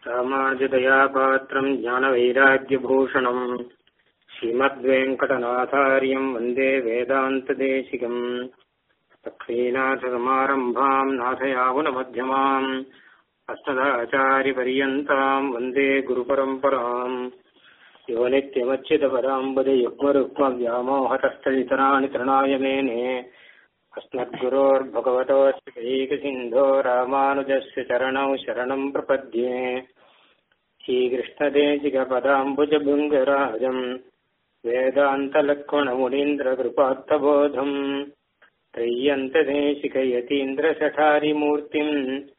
ராமானுஜதயா பாத்திரம் ஞானவைராக்கியபூஷணம் ஸ்ரீமத்வேங்கடநாதாரியம் வந்தே வேதாந்ததேசிகம் லக்ஷ்மீநாथसमारम्भाम् नाथयावनमध्यमाम् अस्मदाचार्यपर्यन्ताम् वन्दे गुरुपरम्पराम् यो नित्यमच्युतपराम्बदे युग्मरुक्मव्यामोहतस्थलितराणि तृणाय मेने अस्मद्गुरोर्भगवतोऽस्यैकसिन्धो रामानुजस्य चरणौ शरणम् प्रपद्ये श्रीकृष्णदेशिकपदाम्बुजभृङ्गराजम् वेदान्तलक्ष्मणमुनीन्द्रकृपात्तबोधम् त्रय्यन्तदेशिकयतीन्द्रशठारिमूर्तिम्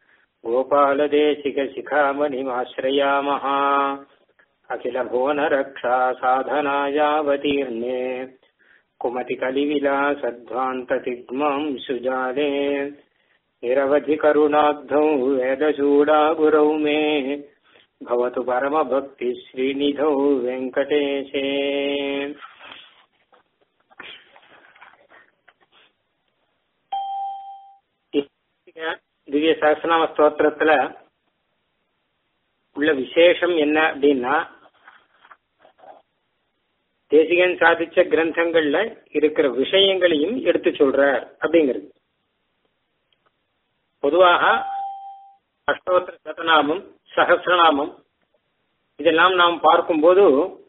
गोपालदेशिकशिखामणिमाश्रयामः अखिलभुवनरक्षा साधनायावतीर्णे कुमतिकलिविलासध्वान्ततिग्मां सुजाले निरवधिकरुणाब्धौ वेदचूडागुरौ मे भवतु परमभक्तिश्रीनिधौ वेङ्कटेशे திவ்ய சகசநாம ஸ்தோத்திரத்துல உள்ள விசேஷம் என்ன அப்படின்னா தேசிகன் சாதிச்ச கிரந்தங்கள்ல இருக்கிற விஷயங்களையும் எடுத்து சொல்றார் அப்படிங்கிறது பொதுவாக அஷ்டோத்திர சதநாமம் சகசிரநாமம் இதெல்லாம் நாம் பார்க்கும்போது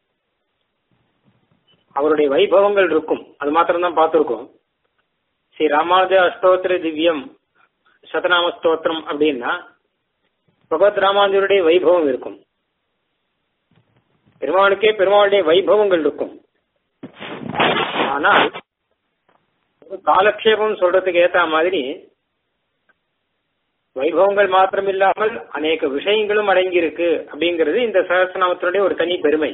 அவருடைய வைபவங்கள் இருக்கும் அது மாத்திரம்தான் பார்த்துருக்கோம் ஸ்ரீ ராமானுஜ அஷ்டோத்திர திவ்யம் சதநாம ஸ்தோத்திரம் அப்படின்னா பகவத் ராமானுஜருடைய வைபவம் இருக்கும் பெருமாளுக்கே பெருமாளுடைய வைபவங்கள் இருக்கும் ஆனால் ஒரு காலக்ஷேபம் சொல்றதுக்கு ஏத்த மாதிரி வைபவங்கள் மாத்திரம் இல்லாமல் அநேக விஷயங்களும் அடங்கி இருக்கு அப்படிங்கிறது இந்த சகசிரநாமத்தினுடைய ஒரு தனி பெருமை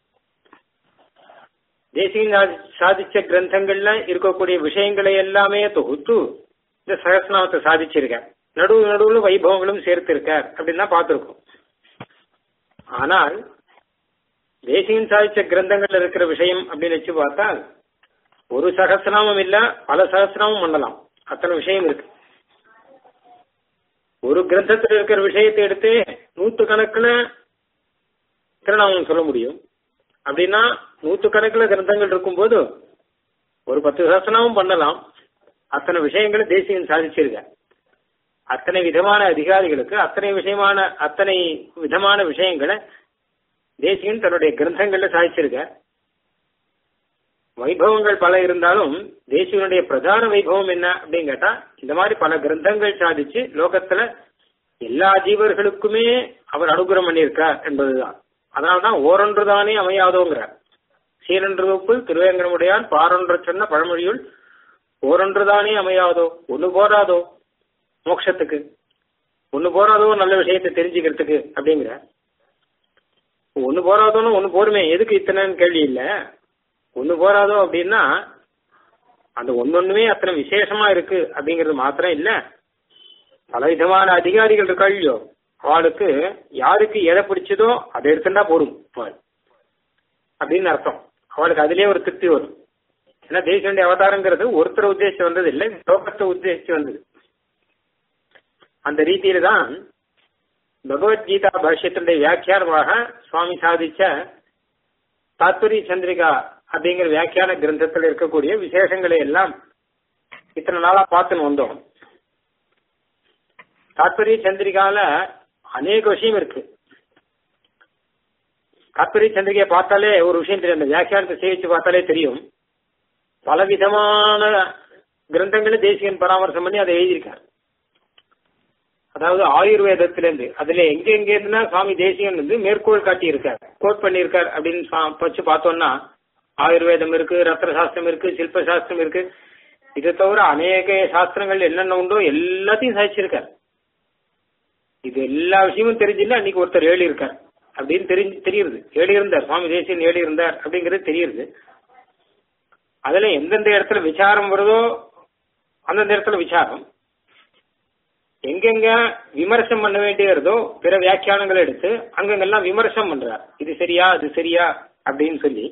தேசிய சாதிச்ச கிரந்தங்கள்ல இருக்கக்கூடிய விஷயங்களை எல்லாமே தொகுத்து இந்த சகசிரநாமத்தை சாதிச்சிருக்கார் நடுவு நடுவுல வைபவங்களும் சேர்த்திருக்கார் அப்படின்னு தான் பார்த்திருக்கோம் ஆனால் தேசியம் சாதிச்ச கிரந்தங்கள்ல இருக்கிற விஷயம் அப்படின்னு வச்சு பார்த்தால் ஒரு சகசிரநாமம் இல்ல பல சகசிரநாமம் பண்ணலாம் அத்தனை விஷயம் இருக்கு ஒரு கிரந்தத்தில் இருக்கிற விஷயத்தை எடுத்து நூத்து கணக்குல திருநாமம் சொல்ல முடியும் அப்படின்னா நூத்து கணக்குல கிரந்தங்கள் இருக்கும்போது ஒரு பத்து சகசிரநாமம் பண்ணலாம் அத்தனை விஷயங்களை தேசியம் சாதிச்சிருக்க அத்தனை விதமான அதிகாரிகளுக்கு அத்தனை விஷயமான அத்தனை விதமான விஷயங்களை தேசியன் தன்னுடைய கிரந்தங்கள்ல சாதிச்சிருக்க வைபவங்கள் பல இருந்தாலும் தேசியனுடைய பிரதான வைபவம் என்ன அப்படின்னு கேட்டா இந்த மாதிரி பல கிரந்தங்கள் சாதிச்சு லோகத்துல எல்லா ஜீவர்களுக்குமே அவர் அனுகிரகம் பண்ணியிருக்கார் என்பதுதான் அதனால்தான் ஓரொன்று தானே அமையாதோங்கிறார் சீரன்று வகுப்பில் திருவேங்கடமுடையான் பாரொன்று சொன்ன பழமொழியுள் ஓரொன்று தானே அமையாதோ ஒண்ணு போராதோ மோட்சத்துக்கு ஒண்ணு போராதோ நல்ல விஷயத்தை தெரிஞ்சுக்கிறதுக்கு அப்படிங்கிற ஒண்ணு போராதோன்னு ஒண்ணு போருமே எதுக்கு இத்தனைன்னு கேள்வி இல்ல ஒண்ணு போராதோ அப்படின்னா அந்த ஒன்னொண்ணுமே அத்தனை விசேஷமா இருக்கு அப்படிங்கிறது மாத்திரம் இல்ல பலவிதமான அதிகாரிகள் இருக்கா இல்லையோ அவளுக்கு யாருக்கு எதை பிடிச்சதோ அதை எடுத்துட்டா போடும் அப்படின்னு அர்த்தம் அவளுக்கு அதுலயே ஒரு திருப்தி வரும் ஏன்னா தேசியனுடைய அவதாரங்கிறது ஒருத்தரை உத்தேசிச்சு வந்தது இல்லை லோகத்தை உத்தேசிச்சு வந்தது அந்த ரீதியில தான் பகவத்கீதா பாஷ்யத்தினுடைய வியாக்கியானமாக சுவாமி சாதிச்ச தாத்பரி சந்திரிகா அப்படிங்கிற வியாக்கியான கிரந்தத்தில் இருக்கக்கூடிய விசேஷங்களை எல்லாம் இத்தனை நாளா பார்த்துன்னு வந்தோம் தாத்பரிய சந்திரிகால அநேக விஷயம் இருக்கு தாத்பரிய சந்திரிகையை பார்த்தாலே ஒரு விஷயம் தெரியும் அந்த வியாக்கியானத்தை சேவிச்சு பார்த்தாலே தெரியும் பலவிதமான கிரந்தங்களை தேசியன் பராமர்சம் பண்ணி அதை எழுதியிருக்கார் அதாவது ஆயுர்வேதத்திலிருந்து அதுல எங்க எங்க இருந்துன்னா சுவாமி தேசியன் வந்து மேற்கோள் காட்டி இருக்கார் கோட் பண்ணியிருக்கார் அப்படின்னு வச்சு பார்த்தோம்னா ஆயுர்வேதம் இருக்கு ரத்ன சாஸ்திரம் இருக்கு சில்ப சாஸ்திரம் இருக்கு இதை தவிர அநேக சாஸ்திரங்கள் என்னென்ன உண்டோ எல்லாத்தையும் சாதிச்சிருக்கார் இது எல்லா விஷயமும் தெரிஞ்சுல அன்னைக்கு ஒருத்தர் ஏழி இருக்கார் அப்படின்னு தெரிஞ்சு தெரியுது ஏழி இருந்தார் சுவாமி தேசியன் ஏழி இருந்தார் அப்படிங்கிறது தெரியுது அதுல எந்தெந்த இடத்துல விசாரம் வருதோ அந்தந்த இடத்துல விசாரம் எங்கெங்க விமர்சனம் பண்ண வேண்டியதோ பிற வியாக்கியானங்களை எடுத்து அங்கங்கெல்லாம் விமர்சனம் பண்றார் இது சரியா அது சரியா அப்படின்னு சொல்லி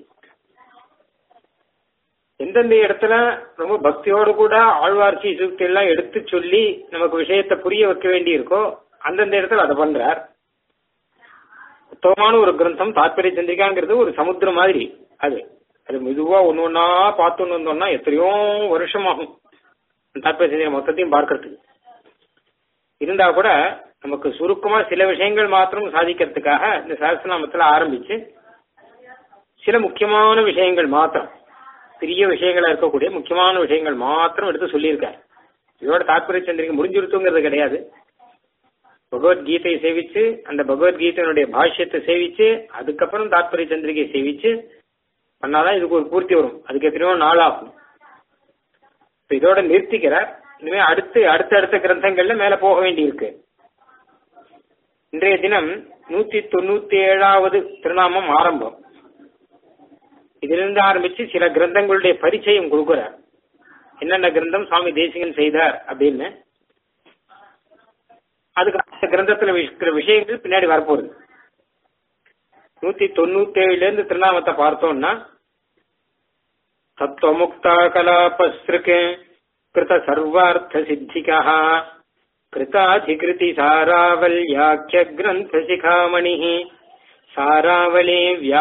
எந்தெந்த இடத்துல ரொம்ப பக்தியோடு கூட ஆழ்வார்ச்சி சுக்தி எல்லாம் எடுத்து சொல்லி நமக்கு விஷயத்தை புரிய வைக்க வேண்டி இருக்கோ அந்தந்த இடத்துல அதை பண்றார் உத்தமமான ஒரு கிரந்தம் தாற்பரிய சந்திரிகாங்கிறது ஒரு சமுத்திரம் மாதிரி அது அது மெதுவா ஒன்னு ஒன்னா பார்த்துன்னு வந்தோம்னா எத்தனையோ வருஷம் ஆகும் தாற்பரிய சந்திரிகா மொத்தத்தையும் பார்க்கறதுக்கு இருந்தா கூட நமக்கு சுருக்கமா சில விஷயங்கள் மாத்திரம் சாதிக்கிறதுக்காக இந்த சஹஸ்ரநாமத்துல ஆரம்பிச்சு சில முக்கியமான விஷயங்கள் மாத்திரம் பெரிய விஷயங்களா இருக்கக்கூடிய முக்கியமான விஷயங்கள் மாத்திரம் எடுத்து சொல்லியிருக்காரு இதோட தாற்பரிய சந்திரிகை முடிஞ்சிருத்துங்கிறது கிடையாது பகவத்கீதையை சேவிச்சு அந்த பகவத்கீதையினுடைய பாஷ்யத்தை சேவிச்சு அதுக்கப்புறம் தாற்பரிய சந்திரிகையை சேவிச்சு பண்ணாதான் இதுக்கு ஒரு பூர்த்தி வரும் அதுக்கு எத்தனையோ நாள் ஆகும் இப்ப இதோட நிறுத்திக்கிறார் இனிமே அடுத்து அடுத்த அடுத்த கிரந்தங்கள்ல மேல போக வேண்டியிருக்கு இன்றைய தினம் நூத்தி தொண்ணூத்தி ஏழாவது திருநாமம் ஆரம்பம் இதிலிருந்து ஆரம்பிச்சு சில கிரந்தங்களுடைய பரிச்சயம் கொடுக்கிறார் என்னென்ன கிரந்தம் சுவாமி தேசிகன் செய்தார் அப்படின்னு அதுக்கு அந்த கிரந்தத்துல இருக்கிற விஷயங்கள் பின்னாடி வரப்போகுது நூத்தி தொண்ணூத்தி ஏழுல இருந்து திருநாமத்தை பார்த்தோம்னா தத்துவமுக்தா கலாபஸ்ருக் கிருத சர்வார்த்த சித்திகா கிருதாதிகிருதி சாராவல்யாக்கிய கிரந்த சிகாமணி சாராவளி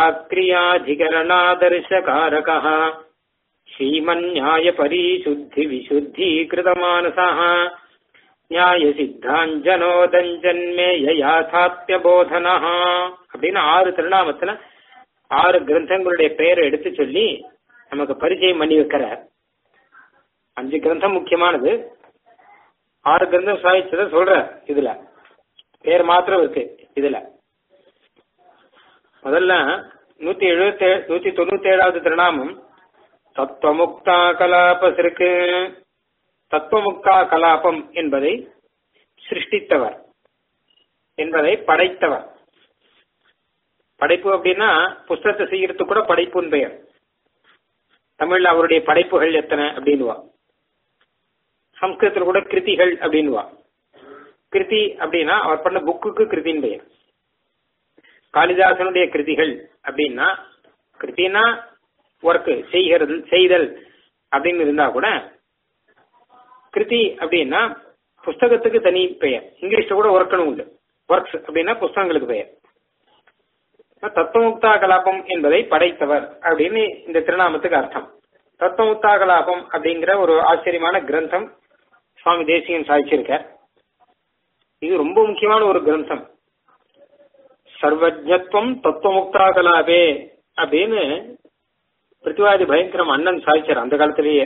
வியாக்கிரியாதிகரணாதர்சகாரக ஸ்ரீமன்யாய பரிசுத்தி விசுத்தீகிருதமானசா நியாய சித்தாஞ்சனோதஞ்சன்மேய யாதாத்ய போதனா அப்படின்னு ஆறு திருநாமத்துல ஆறு கிரந்தங்களுடைய பெயரை எடுத்து சொல்லி நமக்கு பரிச்சயம் பண்ணி வைக்கிறார் அஞ்சு கிரந்தம் முக்கியமானது ஆறு கிரந்தம் சாதிச்சத சொல்ற இதுல பேர் மாத்திரம் இருக்கு இதுல முதல்ல நூத்தி எழுபத்தி நூத்தி தொண்ணூத்தி ஏழாவது திருநாமம் தத்துவமுக்தா கலாபசிற்கு தத்துவமுக்தா கலாபம் என்பதை சிருஷ்டித்தவர் என்பதை படைத்தவர் படைப்பு அப்படின்னா புஸ்தகத்தை செய்யறதுக்கு கூட படைப்புன்னு பெயர் தமிழ்ல அவருடைய படைப்புகள் எத்தனை அப்படின்னுவா சம்ஸ்கிருதத்துல கூட கிருதிகள் அப்படின்னுவா கிருதி அப்படின்னா அவர் பண்ண புக்குக்கு கிருதின்னு பெயர் காளிதாசனுடைய கிருதிகள் அப்படின்னா கிருத்தினா ஒர்க் செய்கிறது செய்தல் அப்படின்னு இருந்தா கூட கிருதி அப்படின்னா புஸ்தகத்துக்கு தனி பெயர் இங்கிலீஷ்ல கூட ஒர்க்னு உண்டு ஒர்க்ஸ் அப்படின்னா புஸ்தகங்களுக்கு பெயர் தத்துவமுக்தா கலாபம் என்பதை படைத்தவர் அப்படின்னு இந்த திருநாமத்துக்கு அர்த்தம் தத்துவமுக்தா கலாபம் அப்படிங்கிற ஒரு ஆச்சரியமான கிரந்தம் சுவாமி தேசிகன் சாதிச்சிருக்கார் இது ரொம்ப முக்கியமான ஒரு கிரந்தம் சர்வஜத்துவம் தத்துவமுக்தா கலாபே அப்படின்னு பிருத்திவாதி பயங்கரம் அண்ணன் சாதிச்சார் அந்த காலத்திலேயே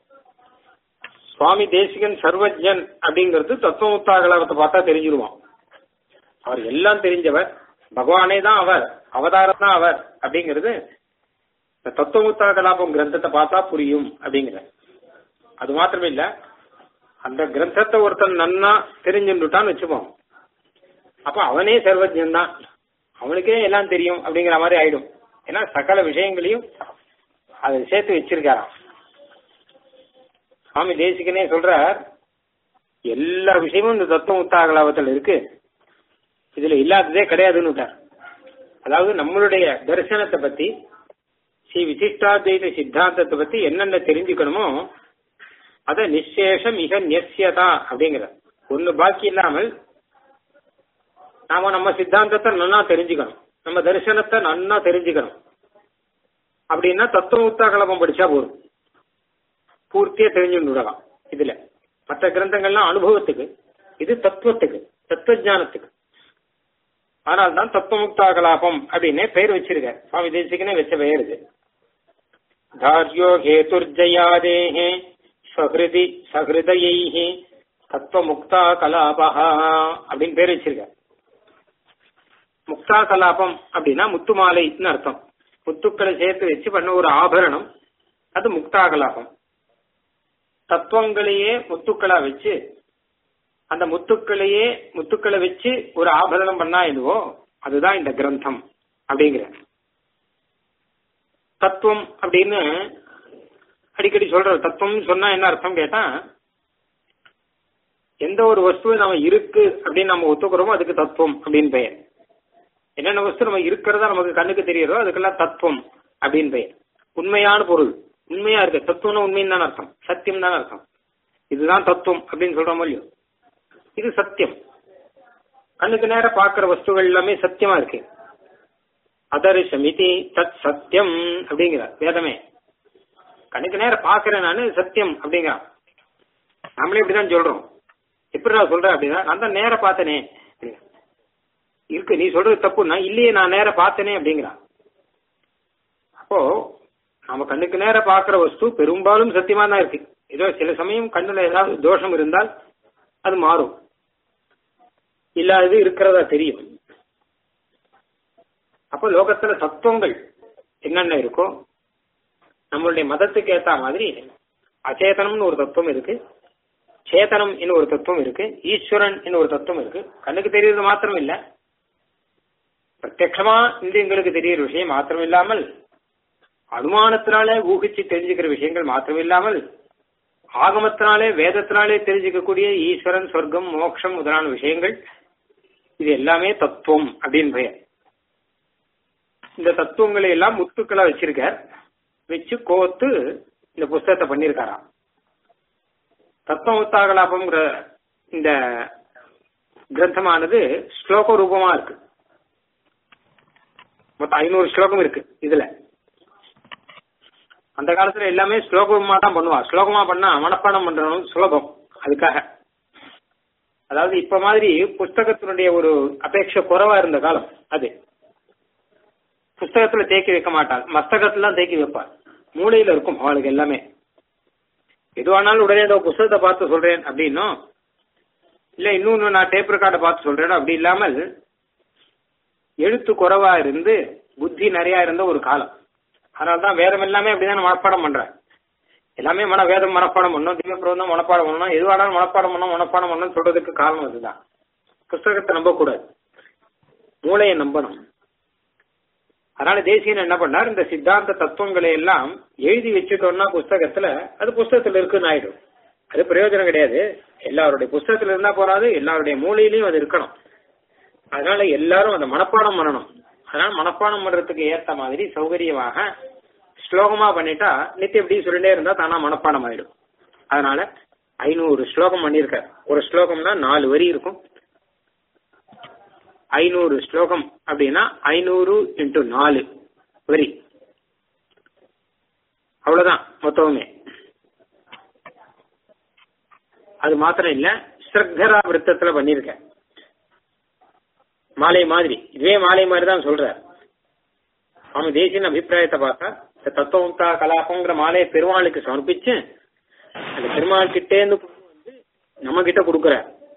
சுவாமி தேசிகன் சர்வஜன் அப்படிங்கிறது தத்துவமுக்தா கலாபத்தை பார்த்தா தெரிஞ்சிருவான் அவர் எல்லாம் தெரிஞ்சவர் பகவானே தான் அவர் அவதாரம் தான் அவர் அப்படிங்கிறது இந்த தத்துவமுக்தா கலாபம் கிரந்தத்தை பார்த்தா புரியும் அப்படிங்கிற அது மாத்திரமே இல்ல அந்த கிரந்தத்தை ஒருத்தன் நன்னா தெரிஞ்சுட்டான்னு வச்சுப்போம் அப்ப அவனே சர்வஜன் தான் அவனுக்கே எல்லாம் தெரியும் அப்படிங்கிற மாதிரி ஆயிடும் ஏன்னா சகல விஷயங்களையும் அதை சேர்த்து வச்சிருக்காராம் சுவாமி தேசிகனே சொல்றார் எல்லா விஷயமும் இந்த தத்துவ உத்தாகலாபத்தில் இருக்கு இதுல இல்லாததே கிடையாதுன்னு அதாவது நம்மளுடைய தரிசனத்தை பத்தி ஸ்ரீ விசிஷ்டாத்வைத சித்தாந்தத்தை பத்தி என்னென்ன தெரிஞ்சுக்கணுமோ அத நிச்சேஷம் மிக நெஸ்யதா அப்படிங்கிற ஒண்ணு பாக்கி இல்லாமல் நாம நம்ம சித்தாந்தத்தை நன்னா தெரிஞ்சுக்கணும் நம்ம தரிசனத்தை நன்னா தெரிஞ்சுக்கணும் அப்படின்னா தத்துவ உத்தாகலபம் படிச்சா போதும் பூர்த்தியா தெரிஞ்சு விடலாம் இதுல மற்ற கிரந்தங்கள்லாம் அனுபவத்துக்கு இது தத்துவத்துக்கு தத்துவ ஜானத்துக்கு ஆனால் தான் தத்துவமுக்தா கலாபம் அப்படின்னு பெயர் வச்சிருக்க சுவாமி தேசிகனே வச்ச பெயர் இது தாரியோ ஹேதுர்ஜயாதேஹே சஹிருதி சஹிருதயை தத்துவமுக்தா கலாபா அப்படின்னு பேர் வச்சிருக்க முக்தா கலாபம் அப்படின்னா முத்து மாலைன்னு அர்த்தம் முத்துக்களை சேர்த்து வச்சு பண்ண ஒரு ஆபரணம் அது முக்தா கலாபம் தத்துவங்களையே முத்துக்களா வச்சு அந்த முத்துக்களையே முத்துக்களை வச்சு ஒரு ஆபரணம் பண்ணா எதுவோ அதுதான் இந்த கிரந்தம் அப்படிங்கிற தத்துவம் அப்படின்னு அடிக்கடி சொல்ற தத்துவம் சொன்னா என்ன அர்த்தம் கேட்டா எந்த ஒரு வஸ்துவை நம்ம இருக்கு அப்படின்னு நம்ம ஒத்துக்கிறோமோ அதுக்கு தத்துவம் அப்படின்னு பெயர் என்னென்ன வஸ்து நம்ம இருக்கிறதா நமக்கு கண்ணுக்கு தெரியறதோ அதுக்கெல்லாம் தத்துவம் அப்படின்னு பெயர் உண்மையான பொருள் உண்மையா இருக்கு தத்துவம்னா உண்மைன்னு தான் அர்த்தம் சத்தியம் தான் அர்த்தம் இதுதான் தத்துவம் அப்படின்னு சொல்றோமோ இல்லையோ இது சத்தியம் கண்ணுக்கு நேரம் பாக்குற வஸ்துகள் எல்லாமே சத்தியமா இருக்கு அதர்ஷமிதி தத் சத்தியம் அப்படிங்கிற வேதமே கண்ணுக்கு நேரம் பாக்குறேன் நானு சத்தியம் அப்படிங்கிறான் நம்மளே இப்படிதான் சொல்றோம் எப்படி நான் சொல்றேன் அப்படின்னா நான் தான் நேர பார்த்தனே இருக்கு நீ சொல்றது தப்புன்னா இல்லையே நான் நேர பார்த்தனே அப்படிங்கிறான் அப்போ நம்ம கண்ணுக்கு நேர பாக்குற வஸ்து பெரும்பாலும் சத்தியமா தான் இருக்கு ஏதோ சில சமயம் கண்ணுல ஏதாவது தோஷம் இருந்தால் அது மாறும் இல்லாதது இருக்கிறதா தெரியும் அப்போ லோகத்துல தத்துவங்கள் என்னென்ன இருக்கோ நம்மளுடைய மதத்துக்கு ஏத்த மாதிரி அச்சேதனம்னு ஒரு தத்துவம் இருக்கு சேதனம் இன்னும் ஒரு தத்துவம் இருக்கு ஈஸ்வரன் இன்னும் ஒரு தத்துவம் இருக்கு கண்ணுக்கு தெரியறது மாத்திரம் இல்ல பிரத்யட்சமா இந்திரியங்களுக்கு தெரியற விஷயம் மாத்திரம் இல்லாமல் அனுமானத்தினாலே ஊகிச்சு தெரிஞ்சுக்கிற விஷயங்கள் மாத்திரம் இல்லாமல் ஆகமத்தினாலே வேதத்தினாலே தெரிஞ்சுக்கக்கூடிய ஈஸ்வரன் சொர்க்கம் மோட்சம் முதலான விஷயங்கள் இது எல்லாமே தத்துவம் அப்படின்னு பெயர் இந்த தத்துவங்களை எல்லாம் முத்துக்களா வச்சிருக்கார் வச்சு கோத்து இந்த புஸ்தகத்தை பண்ணிருக்காராம் தத்துவமுத்தாகலாபம்ங்கிற இந்த கிரந்தமானது ஸ்லோக ரூபமா இருக்கு மொத்தம் ஐநூறு ஸ்லோகம் இருக்கு இதுல அந்த காலத்துல எல்லாமே ஸ்லோகமா தான் பண்ணுவா ஸ்லோகமா பண்ணா மனப்பாடம் பண்றதும் சுலபம் அதுக்காக அதாவது இப்ப மாதிரி புஸ்தகத்தினுடைய ஒரு அபேட்சை குறைவா இருந்த காலம் அது புஸ்தகத்துல தேக்கி வைக்க மாட்டாள் மஸ்தகத்துல தான் தேக்கி வைப்பாள் மூளையில இருக்கும் அவளுக்கு எல்லாமே எதுவானாலும் உடனே ஏதோ புஸ்தகத்தை பார்த்து சொல்றேன் அப்படின்னும் இல்ல இன்னொன்னு நான் டேப் ரெக்கார்டை பார்த்து சொல்றேன் அப்படி இல்லாமல் எழுத்து குறைவா இருந்து புத்தி நிறைய இருந்த ஒரு காலம் அதனாலதான் வேதம் எல்லாமே அப்படிதான் மனப்பாடம் பண்றேன் எல்லாமே மன வேதம் மனப்பாடம் பண்ணும் திவ்ய பிரபந்தம் மனப்பாடம் பண்ணணும் எதுவானாலும் மனப்பாடம் பண்ணணும் மனப்பாடம் பண்ணணும் சொல்றதுக்கு காரணம் அதுதான் புஸ்தகத்தை நம்ப கூடாது மூளையை நம்பணும் அதனால தேசியன் என்ன பண்ணார் இந்த சித்தாந்த தத்துவங்களை எல்லாம் எழுதி வச்சுட்டோம்னா புஸ்தகத்துல அது புஸ்தகத்துல இருக்குன்னு ஆயிடும் அது பிரயோஜனம் கிடையாது எல்லாருடைய புஸ்தகத்துல இருந்தா போறாது எல்லாருடைய மூலையிலயும் அது இருக்கணும் அதனால எல்லாரும் அதை மனப்பாடம் பண்ணணும் அதனால மனப்பாடம் பண்றதுக்கு ஏத்த மாதிரி சௌகரியமாக ஸ்லோகமா பண்ணிட்டா நித்தியம் எப்படி சொல்லிட்டே இருந்தா தானா மனப்பாடம் ஆயிடும் அதனால ஐநூறு ஸ்லோகம் பண்ணிருக்க ஒரு ஸ்லோகம்னா நாலு வரி இருக்கும் ஐநூறு ஸ்லோகம் அப்படின்னா ஐநூறு இன்ட்டு நாலு வரி அவ்வளவுதான் மொத்தமுமே அது மாத்திரம் இல்ல ஸ்ரத்தரா விருத்தத்துல பண்ணிருக்க மாலை மாதிரி இதுவே மாலை மாதிரி தான் சொல்ற அவன் தேசியன் அபிப்பிராயத்தை பார்த்தா இந்த தத்துவமுக்தா கலாபங்கிற மாலையை பெருமாளுக்கு சமர்ப்பிச்சு அந்த பெருமாள் கிட்டே இருந்து வந்து நம்ம கிட்ட கொடுக்குற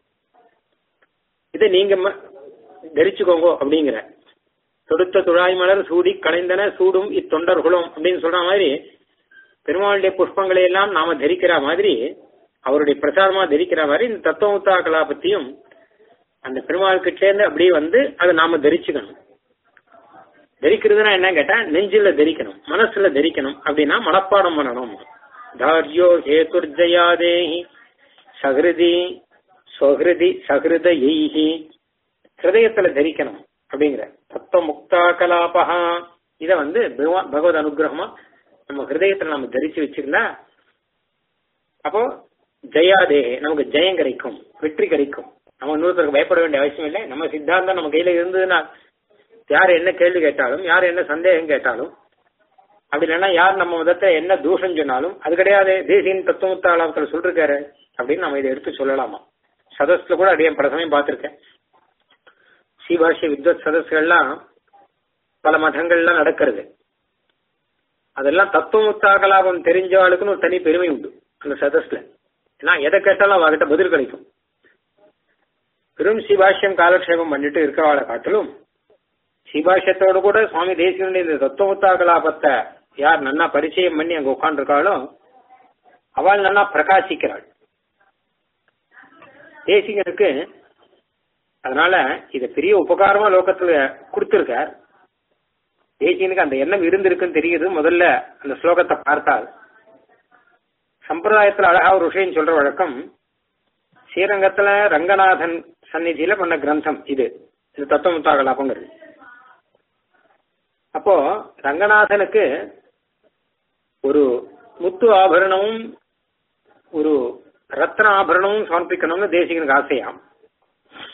இதை நீங்க ம- தரிச்சுக்கோங்க அப்படிங்கிற தொடுத்த துழாய் மலர் சூடி கலைந்தன சூடும் இத்தொண்டர்களும் அப்படின்னு சொல்ற மாதிரி பெருமாளுடைய புஷ்பங்களை எல்லாம் நாம தரிக்கிற மாதிரி அவருடைய பிரசாரமா தரிக்கிற மாதிரி இந்த தத்துவமுத்தா கலாபத்தையும் அந்த பெருமாள் கிட்டேருந்து அப்படியே வந்து அதை நாம தரிச்சுக்கணும் தரிக்கிறதுனா என்ன கேட்டா நெஞ்சில தரிக்கணும் மனசுல தரிக்கணும் அப்படின்னா மனப்பாடம் பண்ணணும் தார்யோ ஹேதுர்ஜயாதேஹி சகிருதி சொஹிருதி சகிருதைஹி ஹிருதயத்துல தரிக்கணும் அப்படிங்கிற தத்துவ முக்தா கலாபகா இத வந்து பகவா- பகவத் அனுகிரகமா நம்ம ஹிருதயத்துல நம்ம தரிச்சு வச்சிருந்தா அப்போ ஜெயாதே நமக்கு ஜெயம் கிடைக்கும் வெற்றி கிடைக்கும் நம்ம இன்னொருத்தருக்கு பயப்பட வேண்டிய அவசியம் இல்லை நம்ம சித்தாந்தம் நம்ம கையில இருந்ததுன்னா யார் என்ன கேள்வி கேட்டாலும் யார் என்ன சந்தேகம் கேட்டாலும் அப்படி இல்லைன்னா யார் நம்ம மதத்தை என்ன தூஷம் சொன்னாலும் அது கிடையாது தேசியின் தத்துவத்தாளத்தில் சொல்லிருக்காரு அப்படின்னு நம்ம இதை எடுத்து சொல்லலாமா சதஸ்ல கூட அடியேன் பல சமயம் பார்த்திருக்கேன் ஸ்ரீபாஷ்ய வித்வத் சதஸ்கள்லாம் பல மதங்கள்லாம் நடக்கிறது அதெல்லாம் தத்துவமுத்தா கலாபம் தெரிஞ்சவாளுக்குன்னு ஒரு தனி பெருமை உண்டு அந்த சதஸ்ல ஏன்னா எதை கேட்டாலும் அவகிட்ட பதில் கிடைக்கும் பெரும் ஸ்ரீபாஷ்யம் காலக்ஷேபம் பண்ணிட்டு இருக்கிறவாளை காட்டிலும் ஸ்ரீபாஷ்யத்தோடு கூட சுவாமி தேசியனுடைய இந்த தத்துவமுத்தா கலாபத்தை யார் நன்னா பரிச்சயம் பண்ணி அங்க உட்காந்துருக்காளோ அவள் நல்லா பிரகாசிக்கிறாள் தேசிகனுக்கு அதனால இது பெரிய உபகாரமா லோகத்துல கொடுத்திருக்கார் தேசியனுக்கு அந்த எண்ணம் இருந்திருக்குன்னு தெரியுது முதல்ல அந்த ஸ்லோகத்தை பார்த்தால் சம்பிரதாயத்துல அழகா ஒரு விஷயம் சொல்ற வழக்கம் ஸ்ரீரங்கத்துல ரங்கநாதன் சந்நிதியில பண்ண கிரந்தம் இது இது தத்துவமுத்தாகலாபங்கிறது அப்போ ரங்கநாதனுக்கு ஒரு முத்து ஆபரணமும் ஒரு ரத்ன ஆபரணமும் சமர்ப்பிக்கணும்னு தேசிகனுக்கு ஆசையாம்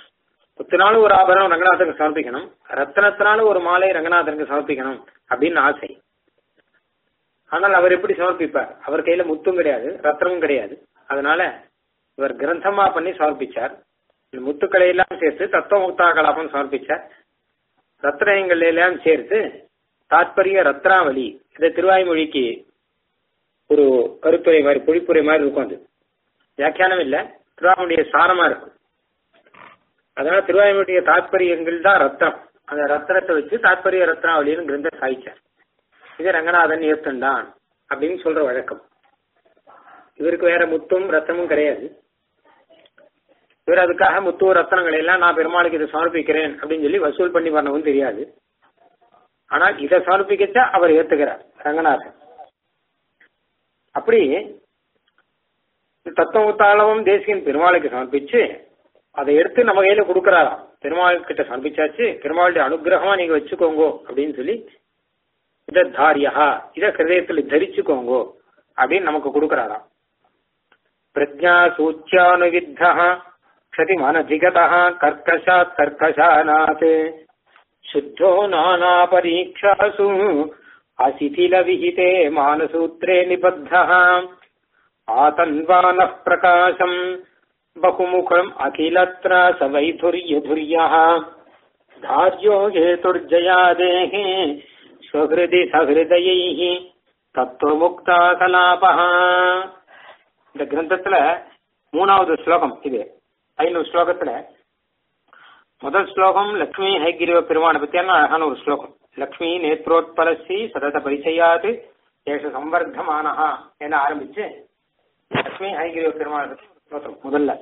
முத்தினால ஒரு ஆபரணம் ரங்கநாதனுக்கு சமர்ப்பிக்கணும் ரத்தனத்தினால ஒரு மாலை ரங்கநாதனுக்கு சமர்ப்பிக்கணும் அப்படின்னு ஆசை ஆனால் அவர் எப்படி சமர்ப்பிப்பார் அவர் கையில முத்தும் கிடையாது ரத்னமும் கிடையாது அதனால இவர் கிரந்தமா பண்ணி சமர்ப்பிச்சார் இந்த முத்துக்களை எல்லாம் சேர்த்து தத்துவ முக்தா கலாபம் சமர்ப்பிச்சார் ரத்னங்கள் எல்லாம் சேர்த்து தாத்பரிய ரத்னாவளி இந்த திருவாய்மொழிக்கு ஒரு கருத்துரை மாதிரி பொழிப்புரை மாதிரி இருக்கும் அது வியாக்கியானம் இல்ல திருவாமொழிய சாரமா இருக்கும் அதனால திருவாய்மொழிய தாத்பரியங்கள் தான் ரத்னம் அந்த ரத்னத்தை வச்சு தாத்பரிய ரத்னாவளின்னு கிரந்தம் சாய்ச்சார் இது ரங்கநாதன் ஏத்தண்டான் அப்படின்னு சொல்ற வழக்கம் இவருக்கு வேற முத்தும் ரத்தமும் கிடையாது இவர் அதுக்காக முத்து ரத்தனங்களை எல்லாம் நான் பெருமாளுக்கு இதை சமர்ப்பிக்கிறேன் அப்படின்னு சொல்லி வசூல் பண்ணி பண்ணவும் தெரியாது ஆனால் இதை சமர்ப்பிக்கச்சா அவர் ஏத்துக்கிறார் ரங்கநாதன் அப்படி தத்துவத்தாளவும் தேசியன் பெருமாளுக்கு சமர்ப்பிச்சு அதை எடுத்து நம்ம கையில கொடுக்கறாராம் பெருமாள் கிட்ட சமர்ப்பிச்சாச்சு பெருமாளுடைய அனுகிரகமா நீங்க வச்சுக்கோங்க அப்படின்னு சொல்லி இத தாரியா இத ஹிருதயத்துல தரிச்சுக்கோங்க அப்படின்னு நமக்கு கொடுக்கறாராம் பிரஜா சூச்சியானுவித்தா க்ஷதிமனதிகதா கர்க்கஷாத் கர்க்கஷானாத் शुद्धो नानापरीक्षासु अशिथिलविहिते मानसूत्रे निबद्धः आतन्वानः प्रकाशम् बहुमुखम् अखिलत्र स वैधुर्यधुर्यः धार्यो हेतुर्जयादेः स्वहृदि सहृदयैः தத்துவமுக்தா கலாபா இந்த கிரந்தத்துல மூணாவது ஸ்லோகம் இது ஐநூறு ஸ்லோகத்துல முதல் ஸ்லோகம் லக்ஷ்மி ஹைகிரிவ பெருமானை பத்தியான அழகான ஒரு ஸ்லோகம் லக்ஷ்மி நேத்ரோத்பலசி சதத பரிச்சயாது ஏஷ சம்பர்த்தமானஹா என ஆரம்பிச்சு லக்ஷ்மி ஹைகிரிவ பெருமானை பத்தி ஒரு ஸ்லோகம் முதல்ல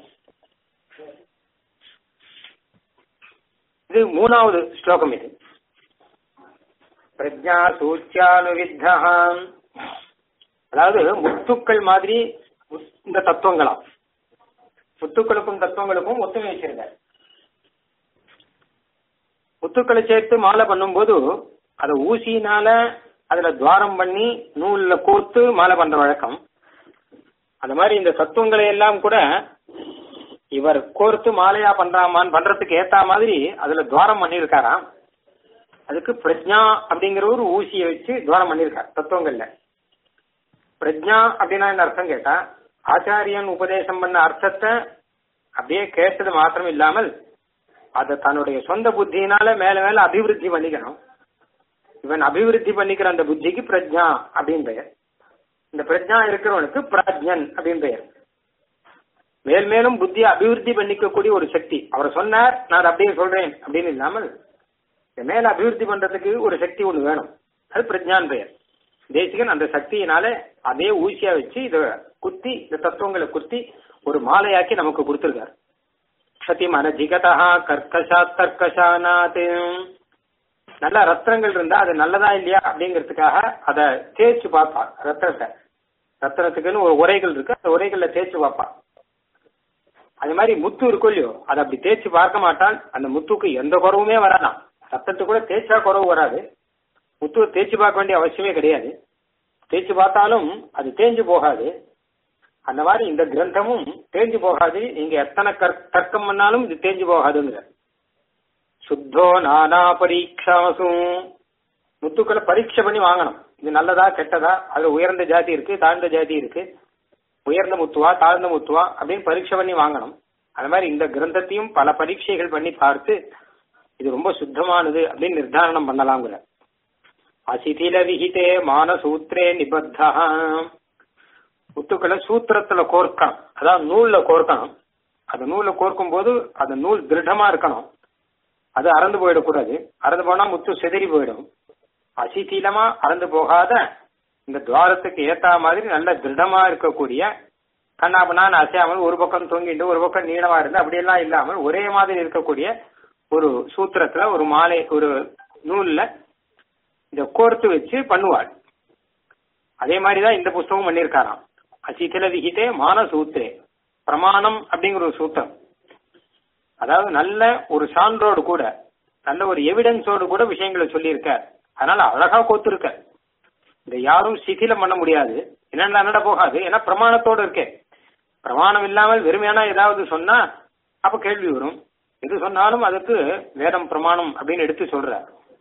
இது மூணாவது ஸ்லோகம் இது பிரஜா சூச்சியானுவித்தா அதாவது முத்துக்கள் மாதிரி இந்த தத்துவங்களாம் முத்துக்களுக்கும் தத்துவங்களுக்கும் ஒத்துமை வச்சிருக்காரு முத்துக்களை சேர்த்து மாலை பண்ணும்போது அதை ஊசினால அதுல துவாரம் பண்ணி நூல்ல கோர்த்து மாலை பண்ற வழக்கம் அந்த மாதிரி இந்த தத்துவங்களை எல்லாம் கூட இவர் கோர்த்து மாலையா பண்றாமான்னு பண்றதுக்கு ஏத்த மாதிரி அதுல துவாரம் பண்ணியிருக்காராம் அதுக்கு பிரஜா அப்படிங்கிற ஒரு ஊசியை வச்சு துவாரம் பண்ணியிருக்கார் தத்துவங்கள்ல பிரஜா அப்படின்னா என்ன அர்த்தம் கேட்டா ஆச்சாரியன் உபதேசம் பண்ண அர்த்தத்தை அப்படியே கேட்டது மாத்திரம் இல்லாமல் அதை தன்னுடைய சொந்த புத்தியினால மேல மேல அபிவிருத்தி பண்ணிக்கணும் இவன் அபிவிருத்தி பண்ணிக்கிற அந்த புத்திக்கு பிரஜா அப்படின்னு பெயர் இந்த பிரஜா இருக்கிறவனுக்கு பிராஜ்யன் அப்படின்னு பெயர் மேல் மேலும் புத்தியை அபிவிருத்தி பண்ணிக்கக்கூடிய ஒரு சக்தி அவர் சொன்னார் நான் அதை அப்படியே சொல்றேன் அப்படின்னு இல்லாமல் மேல அபிவிருத்தி பண்றதுக்கு ஒரு சக்தி ஒண்ணு வேணும் அது பிரஜான் பெயர் தேசிகன் அந்த சக்தியினால அதே ஊசியா வச்சு இத குத்தி இந்த தத்துவங்களை குத்தி ஒரு மாலையாக்கி நமக்கு கொடுத்திருக்காரு சதிமனதிகதா கர்க்கஷாத் கர்க்கஷானாத் நல்ல ரத்னங்கள் இருந்தா அது நல்லதா இல்லையா அப்படிங்கிறதுக்காக அதை தேய்ச்சு பார்ப்பா ரத்னத்தை ரத்னத்துக்குன்னு ஒரு உரைகள் இருக்கு அந்த உரைகள்ல தேய்ச்சு பார்ப்பா அது மாதிரி முத்து இருக்கும் இல்லையோ அதை அப்படி தேய்ச்சு பார்க்க மாட்டான் அந்த முத்துக்கு எந்த குறவுமே வராதான் ரத்தத்துக்கு கூட தேய்ச்சா குறவு வராது முத்துவை தேய்ச்சி பார்க்க வேண்டிய அவசியமே கிடையாது தேய்ச்சி பார்த்தாலும் அது தேஞ்சு போகாது அந்த மாதிரி இந்த கிரந்தமும் தேஞ்சு போகாது நீங்க எத்தனை தர்க்கம் பண்ணாலும் இது தேஞ்சு போகாதுங்கிற சுத்தோ நானா பரீட்சாசும் முத்துக்களை பரீட்சை பண்ணி வாங்கணும் இது நல்லதா கெட்டதா அதுல உயர்ந்த ஜாதி இருக்கு தாழ்ந்த ஜாதி இருக்கு உயர்ந்த முத்துவா தாழ்ந்த முத்துவா அப்படின்னு பரீட்சை பண்ணி வாங்கணும் அது மாதிரி இந்த கிரந்தத்தையும் பல பரீட்சைகள் பண்ணி பார்த்து இது ரொம்ப சுத்தமானது அப்படின்னு நிர்தாரணம் பண்ணலாங்கிற அசிதில விகிதே மானசூத்ரே நிபத்தா முத்துக்களை சூத்திரத்துல கோர்க்கணும் அதாவது நூல்ல கோர்க்கணும் அந்த நூல்ல கோர்க்கும் போது அந்த நூல் திருடமா இருக்கணும் அது அறந்து போயிடக்கூடாது அறந்து போனா முத்து செதறி போயிடும் அசிதீலமா அறந்து போகாத இந்த துவாரத்துக்கு ஏத்தா மாதிரி நல்ல திருடமா இருக்கக்கூடிய கண்ணாபண்ணான்னு அசையாமல் ஒரு பக்கம் தொங்கிட்டு ஒரு பக்கம் நீளமா இருந்து அப்படியெல்லாம் இல்லாமல் ஒரே மாதிரி இருக்கக்கூடிய ஒரு சூத்திரத்துல ஒரு மாலை ஒரு நூல்ல இத கோர்த்து வச்சு பண்ணுவாள் அதே மாதிரிதான் இந்த புஸ்தகம் பண்ணியிருக்காராம் அசிதில விகிதே மான சூத்திரே பிரமாணம் அப்படிங்கிற ஒரு சூத்திரம் அதாவது நல்ல ஒரு சான்றோடு கூட நல்ல ஒரு எவிடன்ஸோடு கூட விஷயங்களை சொல்லியிருக்கார் அதனால அழகா கோத்திருக்க இதை யாரும் சிதிலம் பண்ண முடியாது என்னென்ன நட போகாது ஏன்னா பிரமாணத்தோடு இருக்கே பிரமாணம் இல்லாமல் வெறுமையான ஏதாவது சொன்னா அப்ப கேள்வி வரும் எது சொன்னாலும் அதுக்கு வேதம் பிரமாணம் அப்படின்னு எடுத்து சொல்ற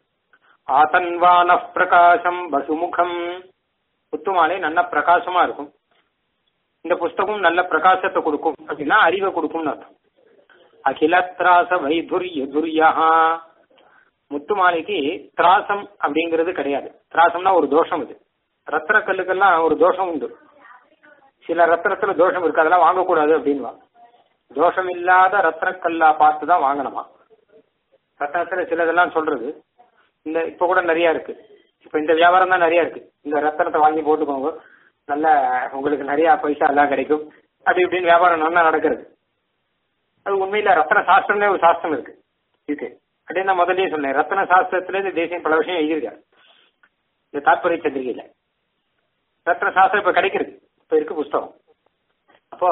ஆதன்வான பிரகாசம் பசுமுகம் முத்துமாலை நல்ல பிரகாசமா இருக்கும் இந்த புஸ்தகம் நல்ல பிரகாசத்தை கொடுக்கும் அப்படின்னா அறிவை கொடுக்கும்னு அர்த்தம் அகில திராச வைதுரிய துரியா முத்துமாலைக்கு திராசம் அப்படிங்கிறது கிடையாது திராசம்னா ஒரு தோஷம் இது ரத்ன கல்லுக்கெல்லாம் ஒரு தோஷம் உண்டு சில ரத்னத்துல தோஷம் இருக்கு அதெல்லாம் வாங்கக்கூடாது அப்படின்வா தோஷம் இல்லாத ரத்னக்கல்லா பார்த்து தான் வாங்கணுமா ரத்னத்துல சிலதெல்லாம் சொல்றது இந்த இப்ப கூட நிறைய இருக்கு இப்ப இந்த வியாபாரம் தான் நிறைய இருக்கு இந்த ரத்தனத்தை வாங்கி போட்டுக்கோங்க நல்ல உங்களுக்கு நிறைய பைசா எல்லாம் கிடைக்கும் அப்படி இப்படின்னு வியாபாரம் நல்லா நடக்கிறது அது உண்மையில ரத்தன சாஸ்திரம்னே ஒரு சாஸ்திரம் இருக்கு இருக்கு அப்படின்னு நான் முதல்லயே சொன்னேன் ரத்தன சாஸ்திரத்துல இந்த தேசியம் பல விஷயம் எழுதியிருக்காரு இந்த தாற்பரிய சந்திரிகையில ரத்ன சாஸ்திரம் இப்ப கிடைக்கிறது இப்ப இருக்கு புஸ்தகம் அப்போ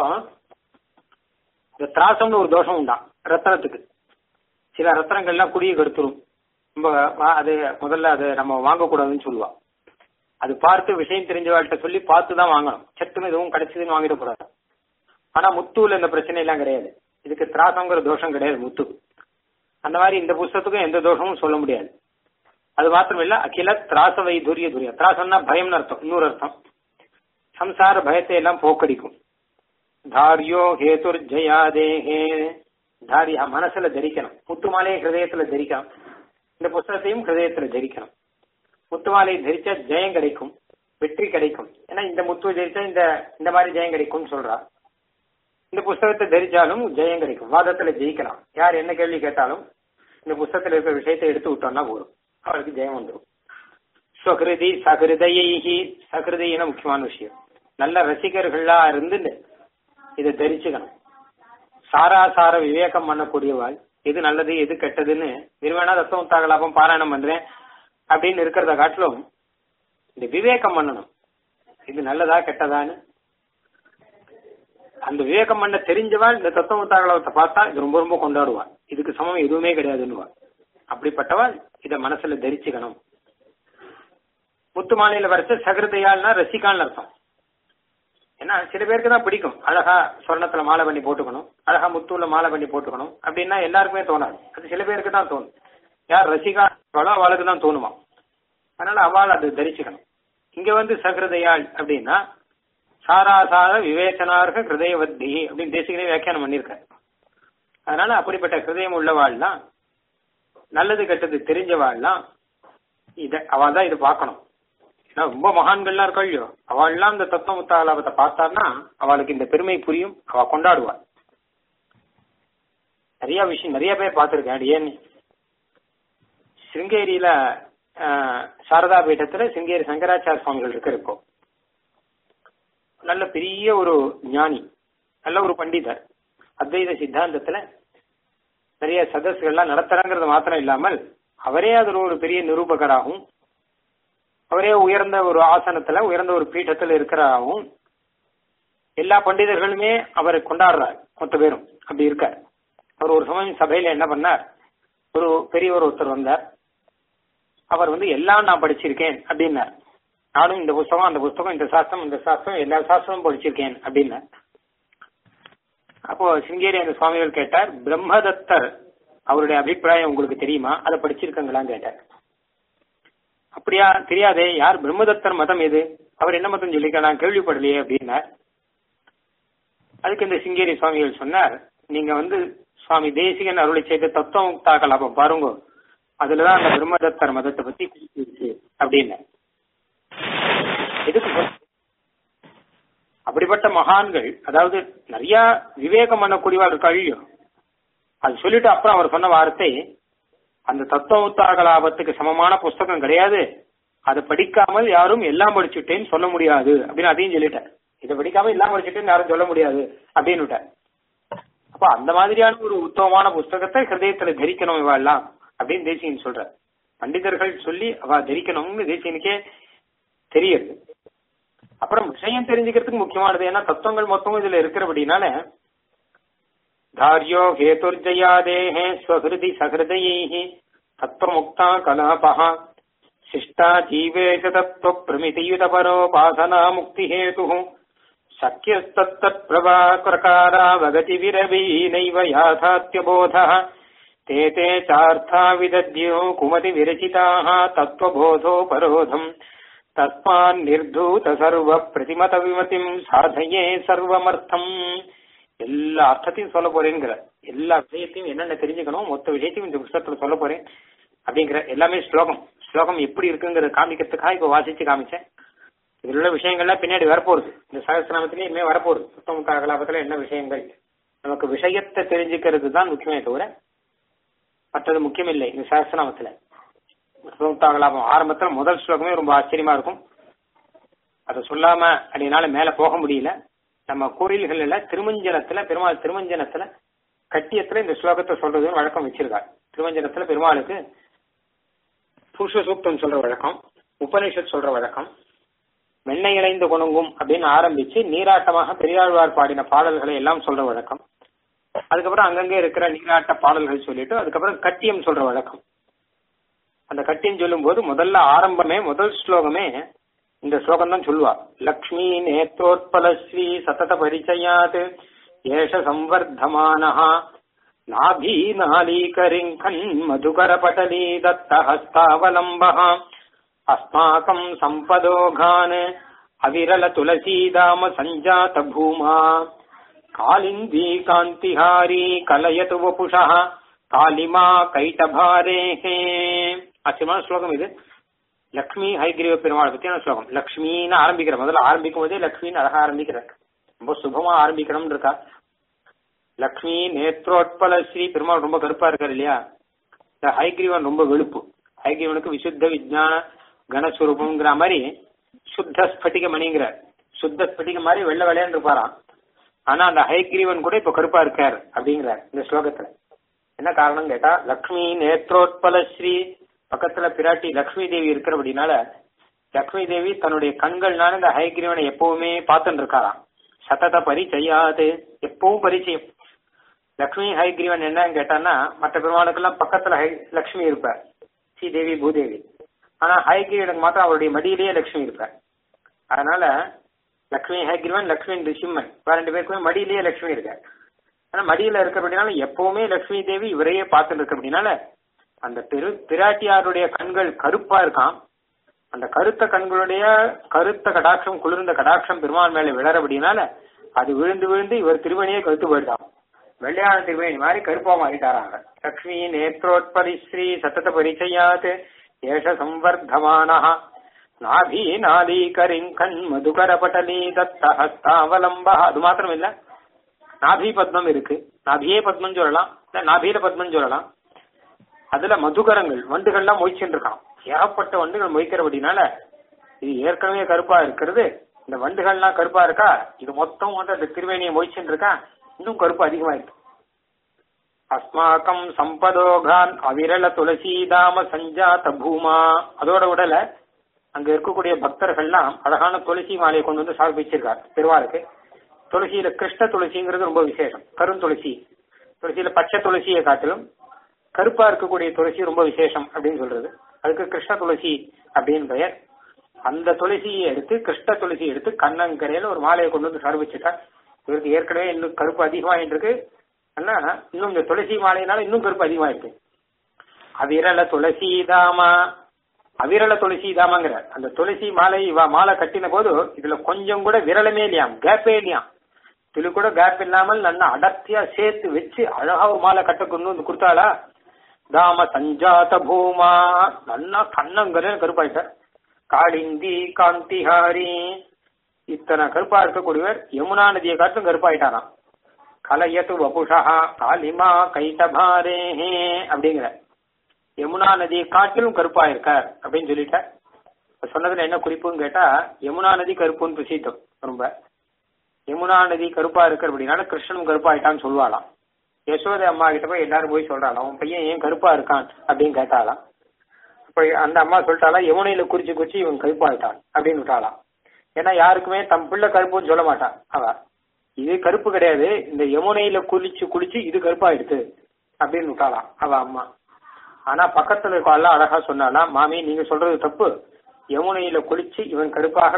இந்த திராசம்னு ஒரு தோஷம் உண்டா ரத்தனத்துக்கு சில ரத்தனங்கள்லாம் குடியை கருத்துரும் ரொம்ப வா- அது முதல்ல அது நம்ம வாங்கக்கூடாதுன்னு சொல்லுவா அது பார்த்து விஷயம் தெரிஞ்சவாள்கிட்ட சொல்லி பார்த்து தான் வாங்கணும் சட்டுன்னு எதுவும் கிடைச்சதுன்னு வாங்கிடக்கூடாது ஆனா முத்துவில் இந்த பிரச்சனை எல்லாம் கிடையாது இதுக்கு திராசங்கிற தோஷம் கிடையாது முத்து அந்த மாதிரி இந்த புஸ்தகத்துக்கும் எந்த தோஷமும் சொல்ல முடியாது அது மாத்திரம் இல்ல அகில திராச வைதுரிய துரிய திராசம்னா பயம்னு அர்த்தம் இன்னொரு அர்த்தம் சம்சார பயத்தை எல்லாம் போக்கடிக்கும் தாரியோ ஹேதுர் ஜெயாதேஹே தாரியா மனசுல தரிக்கணும் முத்துமாலையை ஹிருதயத்துல தரிக்கணும் இந்த புஸ்தகத்தையும் ஹிருதயத்துல தரிக்கணும் முத்துமாலையை தரிச்சா ஜெயம் கிடைக்கும் வெற்றி கிடைக்கும் ஏன்னா இந்த முத்துவை தரிச்சா இந்த இந்த மாதிரி ஜெயம் கிடைக்கும்னு சொல்றா இந்த புஸ்தகத்தை தரிச்சாலும் ஜெயம் கிடைக்கும் வாதத்துல ஜெயிக்கலாம் யார் என்ன கேள்வி கேட்டாலும் இந்த புஸ்தகத்துல இருக்கிற விஷயத்தை எடுத்து விட்டோம்னா போதும் அவருக்கு ஜெயம் வந்துடும் ஸ்வகிருதி சகிருதையி சகிருதையின முக்கியமான விஷயம் நல்ல ரசிகர்களா இருந்து இதை தரிச்சுக்கணும் சாராசார விவேகம் பண்ணக்கூடியவாள் எது நல்லது எது கெட்டதுன்னு நிறுவனா தத்துவம் தகலாபம் பாராயணம் பண்றேன் அப்படின்னு இருக்கிறத காட்டிலும் இந்த விவேகம் பண்ணணும் இது நல்லதா கெட்டதான்னு அந்த விவேகம் பண்ண தெரிஞ்சவாள் இந்த தத்துவ தகவலத்தை பார்த்தா இது ரொம்ப ரொம்ப கொண்டாடுவாள் இதுக்கு சமம் எதுவுமே கிடையாதுன்னுவா அப்படிப்பட்டவாள் இத மனசுல தரிச்சுக்கணும் முத்து மாலையில வரைச்ச சகிருதையாள்னா ரசிகான்னு அர்த்தம் ஏன்னா சில பேருக்கு தான் பிடிக்கும் அழகா சொர்ணத்துல மாலை பண்ணி போட்டுக்கணும் அழகா முத்தூர்ல மாலை பண்ணி போட்டுக்கணும் அப்படின்னா எல்லாருக்குமே தோணாது அது சில பேருக்கு தான் தோணும் யார் ரசிகா இருக்காளோ அவளுக்கு தான் தோணுமா அதனால அவள் அது தரிச்சுக்கணும் இங்க வந்து சகிருதையாள் அப்படின்னா சாராசார விவேச்சனார்க ஹிருதயவத்தி அப்படின்னு தேசிகனே வியாக்கியானம் பண்ணியிருக்காரு அதனால அப்படிப்பட்ட ஹிருதயம் உள்ளவாள்லாம் நல்லது கெட்டது தெரிஞ்சவாள்லாம் இத அவள் தான் இது பார்க்கணும் ஏன்னா ரொம்ப மகான்கள்லாம் இருக்கா இல்லையோ அவள்லாம் இந்த தத்துவ முத்தாலாபத்தை பார்த்தான்னா அவளுக்கு இந்த பெருமை புரியும் அவ கொண்டாடுவாள் நிறைய விஷயம் நிறைய பேர் பார்த்திருக்கேன் ஏன் சிருங்கேரியில ஆஹ், சாரதா பீഠத்துல சிருங்கேரி சங்கராச்சார சுவாமிகள் இருக்க இருக்கும் நல்ல பெரிய ஒரு ஞானி நல்ல ஒரு பண்டிதர் அத்வைத சித்தாந்தத்துல நிறைய சதஸ்கள்லாம் நடத்துறாங்கிறது மாத்திரம் இல்லாமல் அவரே அதுல ஒரு பெரிய நிரூபகராகவும் அவரே உயர்ந்த ஒரு ஆசனத்துல உயர்ந்த ஒரு பீഠத்துல இருக்கிறாகவும் எல்லா பண்டிதர்களுமே அவரை கொண்டாடுறார் மொத்த பேரும் அப்படி இருக்கார் அவர் ஒரு சமயம் சபையில என்ன பண்ணார் ஒரு பெரியவர் ஒருத்தர் வந்தார் அவர் வந்து எல்லாம் நான் படிச்சிருக்கேன் அப்படின்னார் நானும் இந்த புஸ்தகம் அந்த புஸ்தகம் இந்த சாஸ்திரம் இந்த சாஸ்திரம் எல்லா சாஸ்திரமும் படிச்சிருக்கேன் அப்படின்னார் அப்போ சிங்கேரி அந்த சுவாமிகள் கேட்டார் பிரம்மதத்தர் அவருடைய அபிப்பிராயம் உங்களுக்கு தெரியுமா அதை படிச்சிருக்கங்களான்னு கேட்டார் அப்படியா தெரியாதே யார் பிரம்மதத்தர் மதம் எது அவர் என்ன மதம் சொல்லிக்க நான் கேள்விப்படலையே அப்படின்னார் அதுக்கு இந்த சிங்கேரி சுவாமிகள் சொன்னார் நீங்க வந்து சுவாமி தேசிகன் அருளை செய்த தத்துவம் தாக்கலாபம் பாருங்க அதுலதான் அந்த பிரம்மதத்தர் மதத்தை பத்தி இருக்கு அப்படின்னு எதுக்கு சொல்~ அப்படிப்பட்ட மகான்கள் அதாவது நிறைய விவேகம் பண்ணக்கூடியவா இருக்கா இல்லையோ அது சொல்லிட்டு அப்புறம் அவர் சொன்ன வார்த்தை அந்த தத்துவமுத்தாகலாபத்துக்கு சமமான புஸ்தகம் கிடையாது அதை படிக்காமல் யாரும் எல்லாம் படிச்சுட்டேன்னு சொல்ல முடியாது அப்படின்னு அதையும் சொல்லிட்டார் இதை படிக்காம எல்லாம் படிச்சுட்டேன்னு யாரும் சொல்ல முடியாது அப்படின்னு விட்டார் அப்ப அந்த மாதிரியான ஒரு உத்தமமான புஸ்தகத்தை ஹிருதயத்துல தரிக்கணும் இவ எல்லாம் அப்படின்னு தேசியன் சொல்ற பண்டிதர்கள் சொல்லி அவ தரிக்கணும்னு தேசியனுக்கே தெரியுது அப்புறம் விஷயம் தெரிஞ்சுக்கிறதுக்கு முக்கியமானது ஏன்னா தத்துவங்கள் மொத்தமும் இதுல இருக்கிறபடினால தாரியோ ஹேதுர்ஜயாதேஹே ஸ்வகிருதி சகிருதையே தத்துவமுக்தா கலாபः சிஷ்டா ஜீவேஷ தத்துவ பிரமிதியுத பரோபாசனா முக்தி ஹேது शक्यस्तत्तत्प्रभाप्रकारावगति विरवीनैव याथात्यबोधः ते ते चार्था विदद्यो कुमति विरचिताः तत्त्वबोधो परोधम् தஸ்மான் நிர்தூத சர்வ பிரதிமத விமதிம் சாதையே சர்வமர்த்தம் எல்லா அர்த்தத்தையும் சொல்ல போறேங்கிற எல்லா விஷயத்தையும் என்னென்ன தெரிஞ்சுக்கணும் மொத்த விஷயத்தையும் இந்த புத்தகத்துல சொல்ல போறேன் அப்படிங்கிற எல்லாமே ஸ்லோகம் ஸ்லோகம் எப்படி இருக்குங்கிறத காமிக்கிறதுக்காக இப்ப வாசிச்சு காமிச்சேன் இதுல உள்ள விஷயங்கள்லாம் பின்னாடி வரப்போகுது இந்த சகசிரநாமத்திலே இனிமே வரப்போகுது சுத்தமுத்தா கலாபத்துல என்ன விஷயங்கள் நமக்கு விஷயத்தை தெரிஞ்சுக்கிறது தான் முக்கியமே தவிர மற்றது முக்கியம் இல்லை இந்த சகசிரநாமத்துல சுத்தமுத்தா கலாபம் ஆரம்பத்துல முதல் ஸ்லோகமே ரொம்ப ஆச்சரியமா இருக்கும் அதை சொல்லாம அப்படினால மேல போக முடியல நம்ம கோயில்கள்ல திருமஞ்சனத்துல பெருமாள் திருமஞ்சனத்துல கட்டியத்துல இந்த ஸ்லோகத்தை சொல்றதுன்னு வழக்கம் வச்சிருக்காரு திருமஞ்சனத்துல பெருமாளுக்கு புருஷ சூக்தம் சொல்ற வழக்கம் உபனிஷத் சொல்ற வழக்கம் வெண்ணெய் இணைந்து குணங்கும் அப்படின்னு ஆரம்பிச்சு நீராட்டமாக பெரியாழ்வார் பாடின பாடல்களை எல்லாம் சொல்ற வழக்கம் அதுக்கப்புறம் அங்கங்கே இருக்கிற நீராட்ட பாடல்கள் சொல்லிட்டு அதுக்கப்புறம் கட்டியம் சொல்ற வழக்கம் அந்த கட்டியம் சொல்லும் போது முதல்ல ஆரம்பமே முதல் ஸ்லோகமே இந்த ஸ்லோகம் தான் சொல்லுவா லக்ஷ்மி நேத்ரோத்பல ஸ்ரீ சதத பரிச்சயாத் ஏஷ சம்வர்தமானஹா நாபி நாளீகரிங்கன் மதுகர பட்டலி தத்த ஹஸ்தாவலம்பः அஸ்மாக்கம் சம்பதோகான் அவிரல துளசீதாம சஞ்சாத பூமா காலிந்தி காந்திஹாரி கலயது வபுஷா காலிமா கைட்டபாரேஹே ஆச்சரியமான ஸ்லோகம் இது லக்ஷ்மி ஹைகிரீவ பெருமாள் பத்தியான ஸ்லோகம் லக்ஷ்மின்னு ஆரம்பிக்கிற முதல்ல ஆரம்பிக்கும் போதே லக்ஷ்மின்னு அழகா ஆரம்பிக்கிற ரொம்ப சுபமா ஆரம்பிக்கணும்னு இருக்கா லக்ஷ்மி நேத்ரோட்பல ஸ்ரீ பெருமாள் ரொம்ப கருப்பா இருக்காரு இல்லையா இந்த ஹைகிரீவன் ரொம்ப வெளுப்பு ஹைகிரீவனுக்கு விசுத்த விஜான கணஸ்வரூபம்ங்கிற மாதிரி சுத்த ஸ்பட்டிக மணிங்கிற சுத்த ஸ்பட்டிக மாதிரி வெள்ள வெள்ளையான்னு இருப்பாராம் ஆனா அந்த ஹைகிரீவன் கூட இப்ப கருப்பா இருக்கார் அப்படிங்கிறார் இந்த ஸ்லோகத்துல என்ன காரணம் கேட்டா லக்ஷ்மி நேத்ரோத்பல ஸ்ரீ பக்கத்துல பிராட்டி லக்ஷ்மி தேவி இருக்கிறபடினால லக்ஷ்மி தேவி தன்னுடைய கண்கள்னால இந்த ஹைகிரீவனை எப்பவுமே பார்த்துட்டு இருக்காராம் சதத பரிச்சயாது எப்பவும் பரிச்சயம் லக்ஷ்மி ஹைகிரீவன் என்னன்னு கேட்டான்னா மற்ற பெருமாளுக்கெல்லாம் பக்கத்துல ஹை லக்ஷ்மி இருப்பார் ஸ்ரீதேவி பூதேவி ஆனா ஹைகிரீவனுக்கு மாத்திரம் அவருடைய மடியிலேயே லக்ஷ்மி இருப்பார் அதனால லக்ஷ்மி ஹைகிரீவன் லக்ஷ்மி ரிஷிம்மன் வேற ரெண்டு பேருக்குமே மடியிலேயே லக்ஷ்மி இருக்கார் ஆனா மடியில இருக்கிறபடினால எப்பவுமே லக்ஷ்மி தேவி இவரையே பார்த்துட்டு இருக்கிறபடினால அந்த பெரு பிராட்டியாருடைய கண்கள் கருப்பா இருக்கான் அந்த கருத்த கண்களுடைய கருத்த கடாட்சம் குளிர்ந்த கடாட்சம் பெருமாள் மேல விழறபடினால அது விழுந்து விழுந்து இவர் திருவணியே கருத்து போயிட்டான் வெள்ளையான திருவேணி மாதிரி கருப்பா மாறிட்டாராங்க லக்ஷ்மி நேத்ரோத்பரிஸ்ரீ சத்தத பரிச்சயாத் ஏஷ சம்வர்தமானஹ நாபி நாலீகரிங்கன் மதுகர பட்டலி தத்த ஹஸ்தாவலம்பா அது மாத்திரம் இல்ல நாபி பத்மம் இருக்கு நாபியே பத்மம் சொல்லலாம் இல்ல நாபியில பத்மம் சொல்லலாம் அதுல மதுகரங்கள் வண்டுகள்லாம் மொய்ச்சுட்டு இருக்கான் ஏகப்பட்ட வண்டுகள் மொய்க்கிறபடினால இது ஏற்கனவே கருப்பா இருக்கிறது இந்த வண்டுகள்லாம் கருப்பா இருக்கா இது மொத்தம் வந்து அந்த திருவேணியை மொய்ச்சுட்டு இருக்கா இன்னும் கருப்பு அதிகமா இருக்கு அஸ்மாக்கம் சம்பதோகான் அவிரல துளசிதாம சஞ்சாத பூமா அதோட விடல அங்க இருக்கக்கூடிய பக்தர்கள்லாம் அழகான துளசி மாலையை கொண்டு வந்து சமர்ப்பிச்சிருக்கார் திருவாருக்கு துளசியில கிருஷ்ண துளசிங்கிறது ரொம்ப விசேஷம் கருந்துளசி துளசியில பச்சை துளசியை காட்டிலும் கருப்பா இருக்கக்கூடிய துளசி ரொம்ப விசேஷம் அப்படின்னு சொல்றது அதுக்கு கிருஷ்ண துளசி அப்படின்னு பெயர் அந்த துளசியை எடுத்து கிருஷ்ண துளசி எடுத்து கண்ணங்கரையில ஒரு மாலையை கொண்டு வந்து சமர்ப்பிச்சுட்டார் இவருக்கு ஏற்கனவே இன்னும் கருப்பு அதிகமாயிட்டு இருக்கு ஆனா இன்னும் இந்த துளசி மாலையினால இன்னும் கருப்பு அதிகமாயிருக்கு அவிரல துளசி தாமா அவிரல துளசி தாமாங்கிற அந்த துளசி மாலை இவ மாலை கட்டின போது இதுல கொஞ்சம் கூட விரலமே இல்லையாம் கேப்பே இல்லையாம் இதுல கூட கேப் இல்லாமல் நல்லா அடர்த்தியா சேர்த்து வச்சு அழகா ஒரு மாலை கட்ட கொண்டு வந்து கொடுத்தாளா தாம சஞ்சாத பூமா நல்லா கண்ணங்கரையில கருப்பாயிட்டார் காளிந்தி காந்திஹாரி இத்தனை கருப்பா இருக்கக்கூடியவர் யமுனா நதியை காட்டும் கருப்பாயிட்டாராம் கலையத்து வபுஷா காலிமா கைட்டபாரேஹே அப்படிங்கிற யமுனா நதியை காட்டிலும் கருப்பா இருக்கார் அப்படின்னு சொல்லிட்டார் சொன்னதுல என்ன குறிப்புன்னு கேட்டா யமுனா நதி கருப்புன்னு பிரசித்தம் ரொம்ப யமுனா நதி கருப்பா இருக்கு அப்படின்னால கிருஷ்ணனும் கருப்பாயிட்டான்னு சொல்லுவாளாம் யசோதை அம்மா கிட்ட போய் எல்லாரும் போய் சொல்றாளாம் அவன் பையன் ஏன் கருப்பா இருக்கான் அப்படின்னு கேட்டாலாம் அப்ப அந்த அம்மா சொல்லிட்டாளா யமுனையில குறிச்சு குறிச்சு இவன் கருப்பாயிட்டான் அப்படின்னு விட்டாளாம் ஏன்னா யாருக்குமே தம் பிள்ளை கருப்புன்னு சொல்ல மாட்டான் அவ இது கருப்பு கிடையாது இந்த யமுனையில குளிச்சு குளிச்சு இது கருப்பாயிடுது அப்படின்னு விட்டாளாம் அவ அம்மா ஆனா பக்கத்துல இருக்கலாம் அழகா சொன்னாலாம் மாமி நீங்க சொல்றது தப்பு யமுனையில குளிச்சு இவன் கருப்பாகல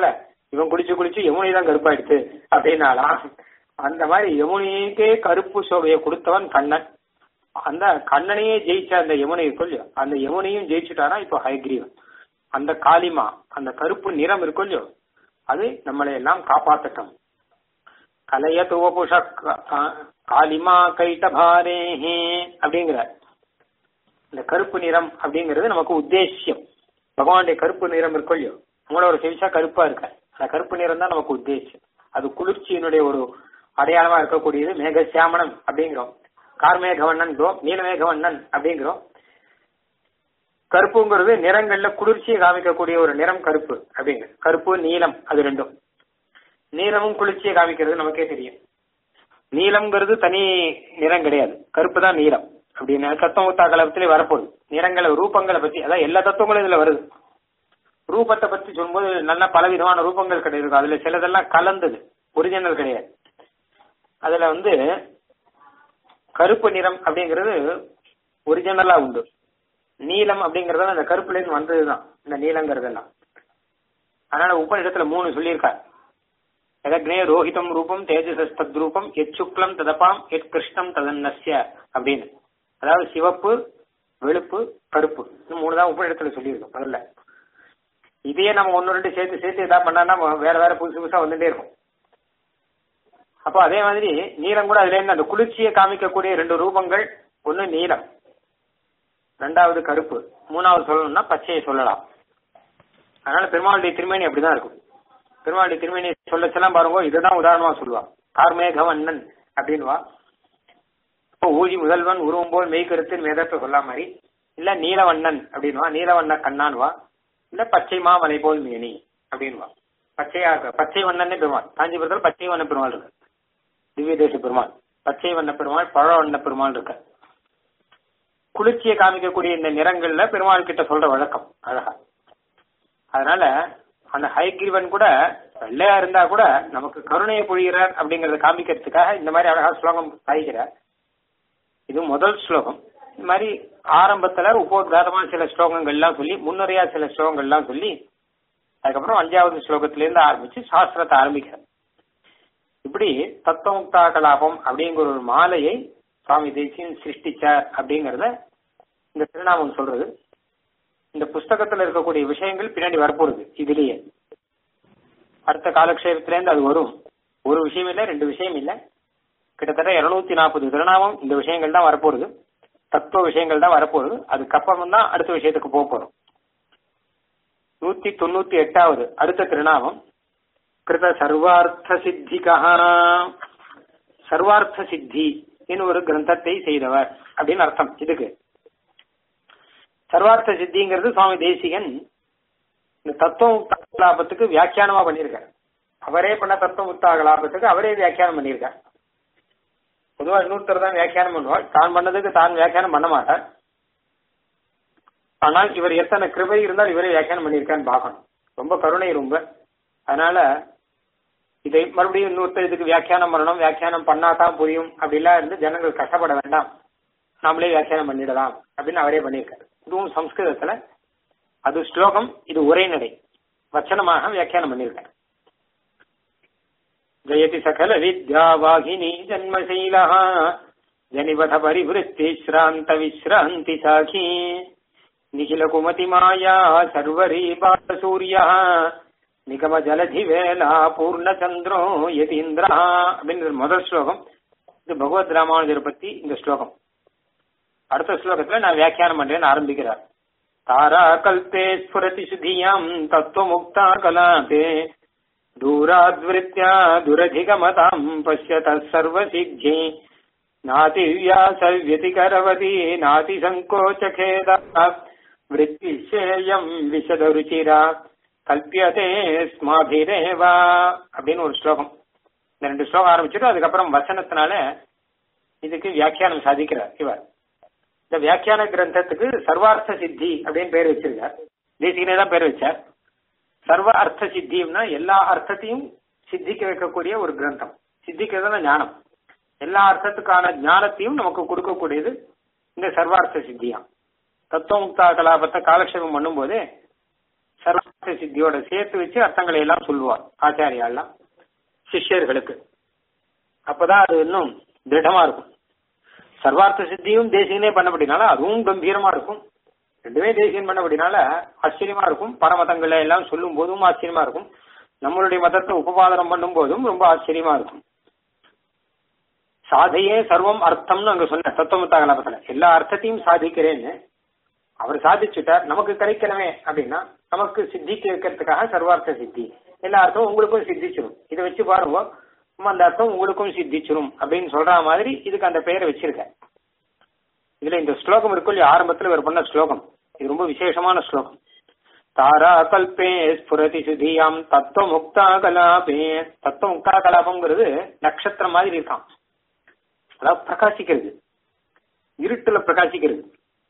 இவன் குளிச்சு குளிச்சு யமுனை தான் கருப்பாயிடுச்சு அப்படின்னாலாம் அந்த மாதிரி யமுனைக்கே கருப்பு சோகையை கொடுத்தவன் கண்ணன் அந்த கண்ணனையே ஜெயிச்ச அந்த யமுனை இருக்கும் இல்லையோ அந்த யமுனையும் ஜெயிச்சுட்டானா இப்போ ஹயக்ரீவன் அந்த காளிமா அந்த கருப்பு நிறம் இருக்கும் இல்லையோ அது நம்மளை எல்லாம் காப்பாத்தட்டும் கலைய துவபுஷ காளிமா கைட்டபாரேஹே அப்படிங்கிற இந்த கருப்பு நிறம் அப்படிங்கிறது நமக்கு உத்தேசியம் பகவானுடைய கருப்பு நிறம் இருக்கும் இல்லையோ உங்களோட செவிச்சா கருப்பா இருக்க அந்த கருப்பு நிறம் தான் நமக்கு உத்தேசியம் அது குளிர்ச்சியினுடைய ஒரு அடையாளமா இருக்கக்கூடியது மேகசியாமணன் அப்படிங்கிறோம் கார்மேகவண்ணன் நீலமேகவண்ணன் அப்படிங்கிறோம் கருப்புங்கிறது நிறங்கள்ல குளிர்ச்சியை காமிக்கக்கூடிய ஒரு நிறம் கருப்பு அப்படிங்க கருப்பு நீலம் அது ரெண்டும் நீலமும் குளிர்ச்சியை காமிக்கிறது நமக்கே தெரியும் நீலம்ங்கிறது தனி நிறம் கிடையாது கருப்பு தான் நீலம் அப்படின்னு தத்துவமுத்தா கலபத்திலே வரப்போகுது நிறங்களை ரூபங்களை பத்தி அதான் எல்லா தத்துவங்களும் இதுல வருது ரூபத்தை பத்தி சொல்லும்போது நல்ல பலவிதமான ரூபங்கள் கிடையாது அதுல சிலதெல்லாம் கலந்தது ஒரிஜினல் கிடையாது அதுல வந்து கருப்பு நிறம் அப்படிங்கிறது ஒரிஜினலா உண்டு நீலம் அப்படிங்கறது அந்த கருப்புல இருந்து வந்ததுதான் இந்த நீலங்கிறதெல்லாம் அதனால உபநிடத்துல மூணு சொல்லியிருக்காரு எதக்னே ரோஹிதம் ரூபம் தேஜஸ் தத்ரூபம் எத் சுக்லம் ததப்பாம் எத் கிருஷ்ணம் ததன்னஸ்ய அப்படின்னு அதாவது சிவப்பு வெளுப்பு கருப்பு இந்த மூணு தான் உபநிடத்துல சொல்லியிருக்கோம் முதல்ல இதையே நம்ம ஒன்னு ரெண்டு சேர்த்து சேர்த்து எதா பண்ணா வேற வேற புதுசு புதுசா வந்துட்டே இருக்கும் அப்போ அதே மாதிரி நீலம் கூட அதுல இருந்து அந்த குளிர்ச்சியை காமிக்கக்கூடிய ரெண்டு ரூபங்கள் ஒன்னு நீலம் ரெண்டாவது கருப்பு மூணாவது சொல்லணும்னா பச்சையை சொல்லலாம் அதனால பெருமாளுடைய திருமேனி அப்படிதான் இருக்கும் பெருமாளுடைய திருமேனி சொல்லச்செல்லாம் பாருங்க இதுதான் உதாரணமா சொல்லுவான் கார்மேகவண்ணன் அப்படின்வா இப்போ ஊழி முதல்வன் உருவம் போல் மெய்கருத்தில் மேதத்தை சொல்லா மாதிரி இல்ல நீலவண்ணன் அப்படின்வா நீலவண்ண கண்ணான்வா இல்ல பச்சை மாமலை போல் மேனி அப்படின்வா பச்சையா இருக்க பச்சை வண்ணனே பெருமாள் காஞ்சிபுரத்தில் பச்சை வண்ண பெருமாள் இருக்கு திவ்ய தேச பெருமாள் பச்சை வண்ண பெருமாள் பழ வண்ண பெருமாள் இருக்க குளிர்ச்சியை காமிக்கக்கூடிய இந்த நிறங்கள்ல பெருமாள் கிட்ட சொல்ற வழக்கம் அழகா அதனால அந்த ஹைகிரீவன் கூட வெள்ளையா இருந்தா கூட நமக்கு கருணையை பொழிகிறார் அப்படிங்கறத காமிக்கிறதுக்காக இந்த மாதிரி அழகா ஸ்லோகம் சாய்கிறார் இது முதல் ஸ்லோகம் இந்த மாதிரி ஆரம்பத்துல உபோத்காரமா சில ஸ்லோகங்கள்லாம் சொல்லி முன்னுரையா சில ஸ்லோகங்கள்லாம் சொல்லி அதுக்கப்புறம் அஞ்சாவது ஸ்லோகத்திலிருந்து ஆரம்பிச்சு சாஸ்திரத்தை ஆரம்பிக்கிறார் இப்படி தத்துவமுக்தா கலாபம் அப்படிங்கிற ஒரு மாலையை சுவாமி தேசியன் சிருஷ்டிச்சார் அப்படிங்கறத இந்த திருநாமம் சொல்றது இந்த புஸ்தகத்துல இருக்கக்கூடிய விஷயங்கள் பின்னாடி வரப்போகுது இதுலயே அடுத்த காலக்ஷேபத்திலேருந்து அது வரும் ஒரு விஷயம் இல்ல ரெண்டு விஷயம் இல்ல கிட்டத்தட்ட இருநூத்தி நாற்பது திருநாமம் இந்த விஷயங்கள் தான் வரப்போகுது தத்துவ விஷயங்கள் தான் வரப்போகுது அதுக்கப்புறம் தான் அடுத்த விஷயத்துக்கு போக போறோம் நூத்தி தொண்ணூத்தி எட்டாவது அடுத்த திருநாமம் கிருத சர்வார்த்த சித்திகா சர்வார்த்த சித்தி ஒரு கிரந்தத்தை செய்தவர் அப்படின்னு அர்த்தம் இதுக்கு சர்வார்த்த சித்திங்கிறது சுவாமி தேசிகன் இந்த தத்துவம் கலாபத்துக்கு வியாக்கியானமா பண்ணியிருக்கார் அவரே பண்ண தத்துவம் உத்தா கலாபத்துக்கு அவரே வியாக்கியானம் பண்ணியிருக்கார் பொதுவா இன்னொருத்தர் தான் வியாக்கியானம் பண்ணுவார் தான் பண்ணதுக்கு தான் வியாக்கியானம் பண்ண மாட்டார் ஆனால் இவர் எத்தனை கிருபை இருந்தால் இவரே வியாக்கியானம் பண்ணியிருக்கான்னு பார்க்கணும் ரொம்ப கருணை ரொம்ப அதனால இதை மறுபடியும் இன்னொருத்தர் இதுக்கு வியாக்கியானம் பண்ணணும் வியாக்கியானம் பண்ணாதான் புரியும் அப்படிலாம் இருந்து ஜனங்கள் கஷ்டப்பட வேண்டாம் நாமளே வியாக்கியானம் பண்ணிடலாம் அப்படின்னு அவரே பண்ணியிருக்காரு இதுவும் சம்ஸ்கிருதத்துல அது ஸ்லோகம் இது உரைநடை வச்சனமாக வியாக்கியானம் பண்ணியிருக்காரு ஜெயதி சகல வித்யா வாகினி ஜன்மசீலா ஜனிவத பரிவருத்தி ஸ்ராந்த விஸ்ராந்தி சாகி நிகில குமதி மாயா சர்வரீ பாலசூரியா நிகம ஜலதி வேலா பூர்ணச்சந்திரோ யதீந்திரா அப்படின்னு முதல் ஸ்லோகம் இது பகவத் ராமானுஜர் பத்தி இந்த ஸ்லோகம் அடுத்த ஸ்லோகத்துல நான் வியாக்கியானம் பண்றேன்னு ஆரம்பிக்கிறார் தாரா கல்பே ஸ்புரதி சுதியாம் தத்துவ முக்தா கலாபே தூராத்விருத்தியா துரதிகமதாம் பசியத சர்வசித்தி நாதி வியாசவ்யதிகரவதி நாதி சங்கோச்சகேதா விருத்திஷேயம் விசதருச்சிரா கல்பியதே ஸ்மாபிரேவா அப்படின்னு ஒரு ஸ்லோகம் இந்த ரெண்டு ஸ்லோகம் ஆரம்பிச்சுட்டு அதுக்கப்புறம் வசனத்தினால இதுக்கு வியாக்கியானம் சாதிக்கிறார் இவர் இந்த வியாக்கியான கிரந்தத்துக்கு சர்வார்த்த சித்தி அப்படின்னு பேர் வச்சிருக்கார் தேசிகனே தான் பேர் வச்சார் சர்வ அர்த்த சித்தியம்னா எல்லா அர்த்தத்தையும் சித்திக்க வைக்கக்கூடிய ஒரு கிரந்தம் சித்திக்கிறதுனா ஞானம் எல்லா அர்த்தத்துக்கான ஞானத்தையும் நமக்கு கொடுக்கக்கூடியது இந்த சர்வார்த்த சித்தியாம் தத்துவமுக்தா கலாபத்தை காலக்ஷேபம் பண்ணும்போது சர்வார்த்த சர்வார்த்த சித்தியோட சேர்த்து வச்சு அர்த்தங்களை எல்லாம் சொல்லுவார் ஆச்சாரியாலாம் சிஷ்யர்களுக்கு அப்பதான் அது இன்னும் திடமா இருக்கும் சர்வார்த்த சித்தியும் தேசியனே பண்ணபடினால அதுவும் கம்பீரமா இருக்கும் ரெண்டுமே தேசியம் பண்ணபடினால ஆச்சரியமா இருக்கும் பரமதங்களை எல்லாம் சொல்லும் போதும் ஆச்சரியமா இருக்கும் நம்மளுடைய மதத்தை உபபாதனம் பண்ணும் போதும் ரொம்ப ஆச்சரியமா இருக்கும் சாதையே சர்வம் அர்த்தம்னு அங்க சொன்ன தத்துவமத்தா கலாபத்துல எல்லா அர்த்தத்தையும் சாதிக்கிறேன்னு அவர் சாதிச்சுட்டார் நமக்கு கிடைக்கணுமே அப்படின்னா நமக்கு சித்திக்கு இருக்கிறதுக்காக சர்வார்த்த சித்தி எல்லா அர்த்தமும் உங்களுக்கும் சித்திச்சிரும் இதை வச்சு பாருங்க அந்த அர்த்தம் உங்களுக்கும் சித்திச்சிரும் அப்படின்னு சொல்ற மாதிரி இதுக்கு அந்த பெயரை வச்சிருக்க இதுல இந்த ஸ்லோகம் இருக்கும் இல்லையா ஆரம்பத்துல இவர் பண்ண ஸ்லோகம் இது ரொம்ப விசேஷமான ஸ்லோகம் தாரா கல்பே ஸ்புரதி சுதியாம் தத்துவ முக்தா கலாபே தத்துவ முக்தா கலாபம்ங்கிறது நட்சத்திரம் மாதிரி இருக்கான் அதாவது பிரகாசிக்கிறது இருட்டுல பிரகாசிக்கிறது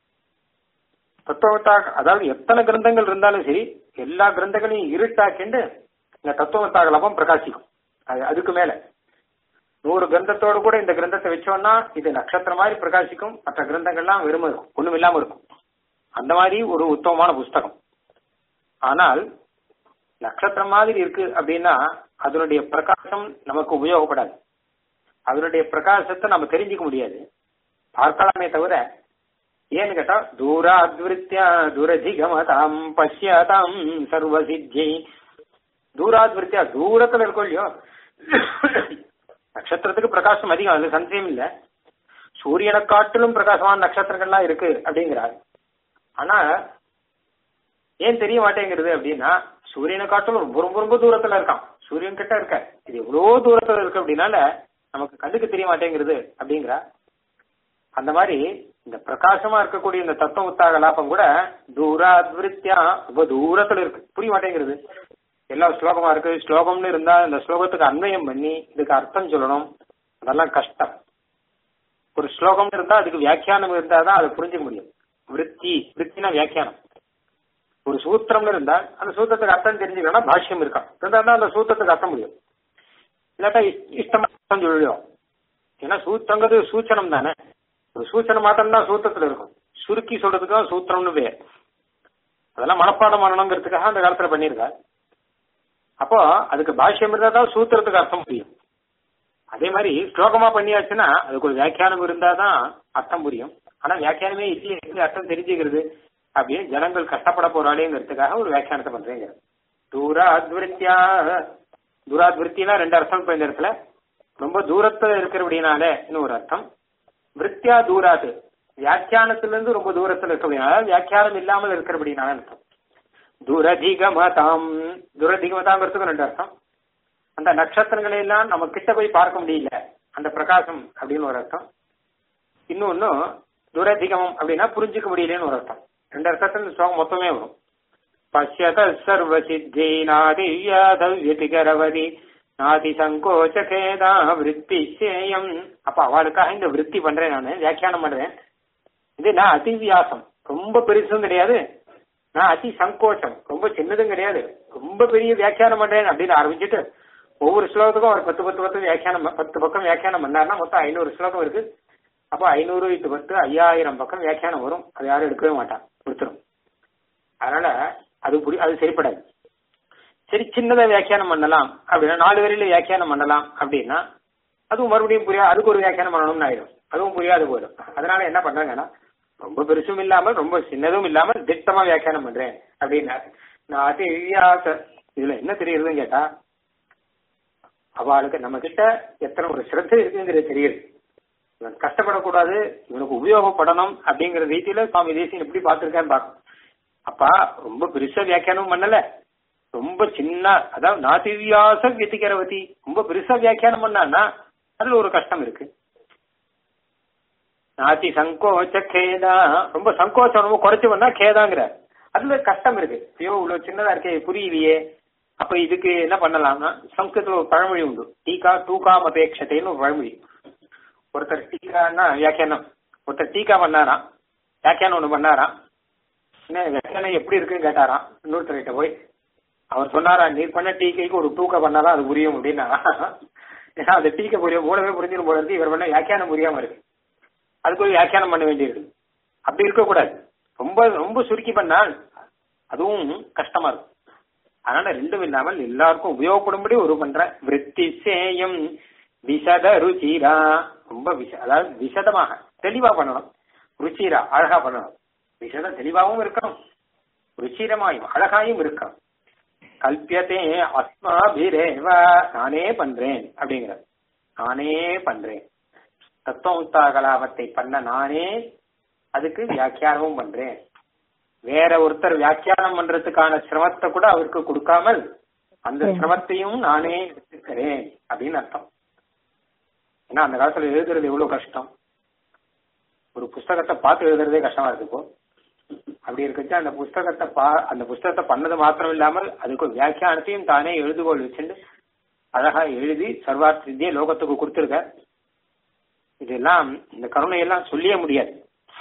தத்துவத்தா அதாவது எத்தனை கிரந்தங்கள் இருந்தாலும் சரி எல்லா கிரந்தங்களையும் இருட்டாக்கிண்டு இந்த தத்துவத்தா கலாபம் பிரகாசிக்கும் அது அதுக்கு மேல நூறு கிரந்தத்தோடு கூட இந்த கிரந்தத்தை வச்சோம்னா இது நட்சத்திரம் மாதிரி பிரகாசிக்கும் மற்ற கிரந்தங்கள்லாம் வெறும் இருக்கும் ஒண்ணும் இல்லாம இருக்கும் அந்த மாதிரி ஒரு உத்தமமான புஸ்தகம் ஆனால் நட்சத்திரம் மாதிரி இருக்கு அப்படின்னா அதனுடைய பிரகாசம் நமக்கு உபயோகப்படாது அதனுடைய பிரகாசத்தை நம்ம தெரிஞ்சுக்க முடியாது பார்க்கலாமே தவிர ஏன்னு கேட்டா தூராத்விருத்தியா துரதிகமதாம் பஷ்யதாம் சர்வசித்தி தூராத்விருத்தியா தூரத்துல இருக்கும் இல்லையோ நட்சத்திரத்துக்கு பிரகாசம் அதிகம் அது சந்தேகம் இல்ல சூரியனை காட்டிலும் பிரகாசமான நட்சத்திரங்கள்லாம் இருக்கு அப்படிங்கிறார் ஆனா ஏன் தெரிய மாட்டேங்கிறது அப்படின்னா சூரியனை காட்டிலும் ரொம்ப ரொம்ப ரொம்ப தூரத்துல இருக்கான் சூரியன் கிட்ட இருக்க இது எவ்வளவு தூரத்துல இருக்கு அப்படின்னால நமக்கு கண்ணுக்கு தெரிய மாட்டேங்கிறது அப்படிங்கிறா அந்த மாதிரி இந்த பிரகாசமா இருக்கக்கூடிய இந்த தத்துவ உத்தாக லாபம் கூட தூராத்விருத்தியா ரொம்ப தூரத்துல இருக்கு புரிய மாட்டேங்கிறது எல்லா ஸ்லோகமா இருக்கு ஸ்லோகம்னு இருந்தா இந்த ஸ்லோகத்துக்கு அன்வயம் பண்ணி இதுக்கு அர்த்தம் சொல்லணும் அதெல்லாம் கஷ்டம் ஒரு ஸ்லோகம்னு இருந்தா அதுக்கு வியாக்கியானம் இருந்தா தான் அதை புரிஞ்சுக்க முடியும் விருத்தி விருத்தினா வியாக்கியானம் ஒரு சூத்திரம்னு இருந்தா அந்த சூத்திரத்துக்கு அர்த்தம் தெரிஞ்சுக்கணும்னா பாஷ்யம் இருக்கா இருந்தா தான் அந்த சூத்திரத்துக்கு அர்த்தம் முடியும் இல்லாட்டா இஷ்டமா சொல்லிடும் ஏன்னா சூத்திரங்கிறது சூச்சனம் தானே ஒரு சூச்சனை மாத்திரம் தான் சூத்திரத்துல இருக்கும் சுருக்கி சொல்றதுக்கு தான் சூத்திரம்னு பேர் அதெல்லாம் மனப்பாடம் பண்ணணுங்கிறதுக்காக அந்த காலத்துல பண்ணியிருக்கா அப்போ அதுக்கு பாஷ்யம் இருந்தா தான் சூத்திரத்துக்கு அர்த்தம் புரியும் அதே மாதிரி ஸ்லோகமா பண்ணியாச்சுன்னா அதுக்கு ஒரு வியாக்கியானம் இருந்தா தான் அர்த்தம் புரியும் ஆனா வியாக்கியானமே இல்லையே எப்படி அர்த்தம் தெரிஞ்சுக்கிறது அப்படின்னு ஜனங்கள் கஷ்டப்பட போறாளேங்கிறதுக்காக ஒரு வியாக்கியானத்தை பண்றேங்க தூராத்விருத்தியா தூராத்விருத்தினா ரெண்டு அர்த்தம் இப்ப இந்த இடத்துல ரொம்ப தூரத்துல இருக்கிறபடினால இன்னும் ஒரு அர்த்தம் விருத்தியா தூராது வியாக்கியானத்துல இருந்து ரொம்ப தூரத்துல இருக்கிறபடினால வியாக்கியானம் இல்லாமல் இருக்கிறபடினால அர்த்தம் துரதிகமதாம் துரதிகமதாங்கிறதுக்கு ரெண்டு அர்த்தம் அந்த நட்சத்திரங்களை எல்லாம் நம்ம கிட்ட போய் பார்க்க முடியல அந்த பிரகாசம் அப்படின்னு ஒரு அர்த்தம் இன்னொன்னு துரதிகமம் அப்படின்னா புரிஞ்சுக்க முடியலன்னு ஒரு அர்த்தம் ரெண்டு அர்த்தத்துல இந்த ஸ்லோகம் மொத்தமே வரும் பசியத சர்வ சித்தி நாதியாதவியதிகரவதி நாதி சங்கோச்ச கேதா விற்பி சேயம் அப்ப அவளுக்காக இந்த விற்பி பண்றேன் நானு வியாக்கியானம் பண்றேன் இது நான் அதிவியாசம் ரொம்ப பெருசும் கிடையாது நான் அதி சங்கோச்சம் ரொம்ப சின்னதும் கிடையாது ரொம்ப பெரிய வியாக்கியானம் பண்றேன் அப்படின்னு ஆரம்பிச்சுட்டு ஒவ்வொரு ஸ்லோகத்துக்கும் ஒரு பத்து பத்து பத்து வியாக்கியானம் பத்து பக்கம் வியாக்கியானம் பண்ணாருன்னா மொத்தம் ஐநூறு ஸ்லோகம் இருக்கு அப்ப ஐநூறு இட்டு பத்து ஐயாயிரம் பக்கம் வியாக்கியானம் வரும் அது யாரும் எடுக்கவே மாட்டான் கொடுத்துரும் அதனால அது புரி அது சரிப்படாது சரி சின்னதா வியாக்கியானம் பண்ணலாம் அப்படின்னா நாலு வரையில வியாக்கியானம் பண்ணலாம் அப்படின்னா அதுவும் மறுபடியும் புரியாது அதுக்கு ஒரு வியாக்கியானம் பண்ணணும்னு ஆயிடும் அதுவும் புரியாது போயிடும் அதனால என்ன பண்றாங்கன்னா ரொம்ப பெருசும் இல்லாமல் ரொம்ப சின்னதும் இல்லாமல் திட்டமா வியாக்கியானம் பண்றேன் அப்படின்னா நான் அது வியாச இதுல என்ன தெரியுதுன்னு கேட்டா அவளுக்கு நம்ம கிட்ட எத்தனை ஒரு சிரத்தை இருக்குங்கிறது தெரியுது இவன் கஷ்டப்படக்கூடாது இவனுக்கு உபயோகப்படணும் அப்படிங்கிற ரீதியில சுவாமி தேசியம் எப்படி பார்த்திருக்கான்னு பார்க்கணும் அப்பா ரொம்ப பெருசா வியாக்கியானம் பண்ணல ரொம்ப சின்ன அதாவது நாதிவியாச வியதிகரவதி ரொம்ப பெருசா வியாக்கியானம் பண்ணான்னா அதுல ஒரு கஷ்டம் இருக்கு நாதி சங்கோச்ச கேதா ரொம்ப சங்கோச்சம் ரொம்ப குறைச்சு வந்தா கேதாங்கிற அதுல கஷ்டம் இருக்கு ஐயோ இவ்வளவு சின்னதா இருக்கே புரியலையே அப்ப இதுக்கு என்ன பண்ணலாம்னா சம்ஸ்கிருதத்துல ஒரு பழமொழி உண்டு டீகா டூகாம் அபேட்சத்தைன்னு ஒரு பழமொழி ஒருத்தர் டீகான்னா வியாக்கியானம் ஒருத்தர் டீகா பண்ணாராம் வியாக்கியானம் ஒண்ணு பண்ணாராம் என்ன வியாக்கியானம் எப்படி இருக்குன்னு கேட்டாராம் இன்னொருத்தர்கிட்ட போய் அவர் சொன்னாரா நீர் பண்ண டீக்கைக்கு ஒரு டூக்கா பண்ணாதான் அது புரியும் அப்படின்னா ஏன்னா அந்த டீக்கை புரியும் மூலமே புரிஞ்சிடும் போல இருக்கு இவர் பண்ண வியாக்கியானம் புரியாம இருக்கு அதுக்கு ஒரு வியாக்கியானம் பண்ண வேண்டியிருக்கு அப்படி இருக்கக்கூடாது ரொம்ப ரொம்ப சுருக்கி பண்ணால் அதுவும் கஷ்டமா இருக்கும் அதனால ரெண்டும் இல்லாமல் எல்லாருக்கும் உபயோகப்படும்படி ஒரு பண்ற விருத்தி சேயம் விசத ருச்சிரா ரொம்ப விஷ அதாவது விசதமாக தெளிவா பண்ணணும் ருச்சிரா அழகா பண்ணணும் விசதம் தெளிவாகவும் இருக்கணும் ருச்சிரமாயும் அழகாயும் இருக்கணும் கல்பியத்தே அஸ்மாபிரேவ நானே பண்றேன் அப்படிங்கிற நானே பண்றேன் தத்துவமுக்தா கலாபத்தை பண்ண நானே அதுக்கு வியாக்கியானமும் பண்றேன் வேற ஒருத்தர் வியாக்கியானம் பண்றதுக்கான சிரமத்தை கூட அவருக்கு கொடுக்காமல் அந்த சிரமத்தையும் நானே எடுத்துக்கிறேன் அப்படின்னு அர்த்தம் ஏன்னா அந்த காலத்துல எழுதுறது எவ்வளவு கஷ்டம் ஒரு புஸ்தகத்தை பார்த்து எழுதுறதே கஷ்டமா இருக்கு இப்போ அப்படி இருக்கச்சு அந்த புஸ்தகத்தை பா அந்த புஸ்தகத்தை பண்ணது மாத்திரம் இல்லாமல் அதுக்கு ஒரு வியாக்கியானத்தையும் தானே எழுதுகோள் வச்சுட்டு அழகா எழுதி சர்வார்த்த வித்தியை லோகத்துக்கு கொடுத்துருக்க இதெல்லாம் இந்த கருணையெல்லாம் சொல்லியே முடியாது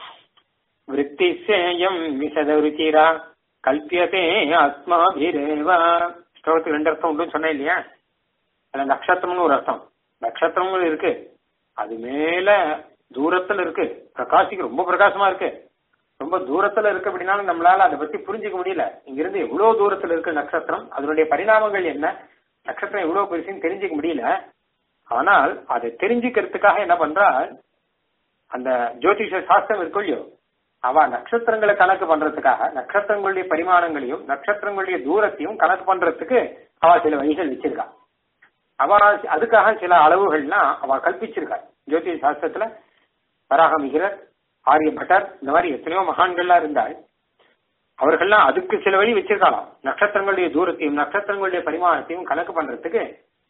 விருத்தி சேயம் விசத ருச்சிரா கல்பியதே ஆத்மாபிரேவா ஸ்லோகத்துக்கு ரெண்டு அர்த்தம் உண்டு சொன்னேன் இல்லையா அதுல நட்சத்திரம்னு ஒரு அர்த்தம் நட்சத்திரங்கள் இருக்கு அது மேல தூரத்துல இருக்கு பிரகாசிக்கு ரொம்ப பிரகாசமா இருக்கு ரொம்ப தூரத்துல இருக்கு அப்படின்னாலும் நம்மளால அதை பத்தி புரிஞ்சுக்க முடியல இங்க இருந்து எவ்வளவு தூரத்துல இருக்கு நட்சத்திரம் அதனுடைய பரிணாமங்கள் என்ன நட்சத்திரம் எவ்வளவு பெருசுன்னு தெரிஞ்சுக்க முடியல ஆனால் அதை தெரிஞ்சுக்கிறதுக்காக என்ன பண்றா அந்த ஜோதிஷ சாஸ்திரம் இருக்கும் இல்லையோ அவ நட்சத்திரங்களை கணக்கு பண்றதுக்காக நட்சத்திரங்களுடைய பரிமாணங்களையும் நட்சத்திரங்களுடைய தூரத்தையும் கணக்கு பண்றதுக்கு அவ சில வழிகள் வச்சிருக்கா அவ அதுக்காக சில அளவுகள்லாம் அவ கல்பிச்சிருக்கா ஜோதிஷ சாஸ்திரத்துல வராகமிகிரர் ஆரியபட்டர் இந்த மாதிரி எத்தனையோ மகான்கள்லாம் இருந்தால் அவர்கள்லாம் அதுக்கு சில வழி வச்சிருக்கலாம் நட்சத்திரங்களுடைய தூரத்தையும் நட்சத்திரங்களுடைய பரிமாணத்தையும் கணக்கு பண்றதுக்கு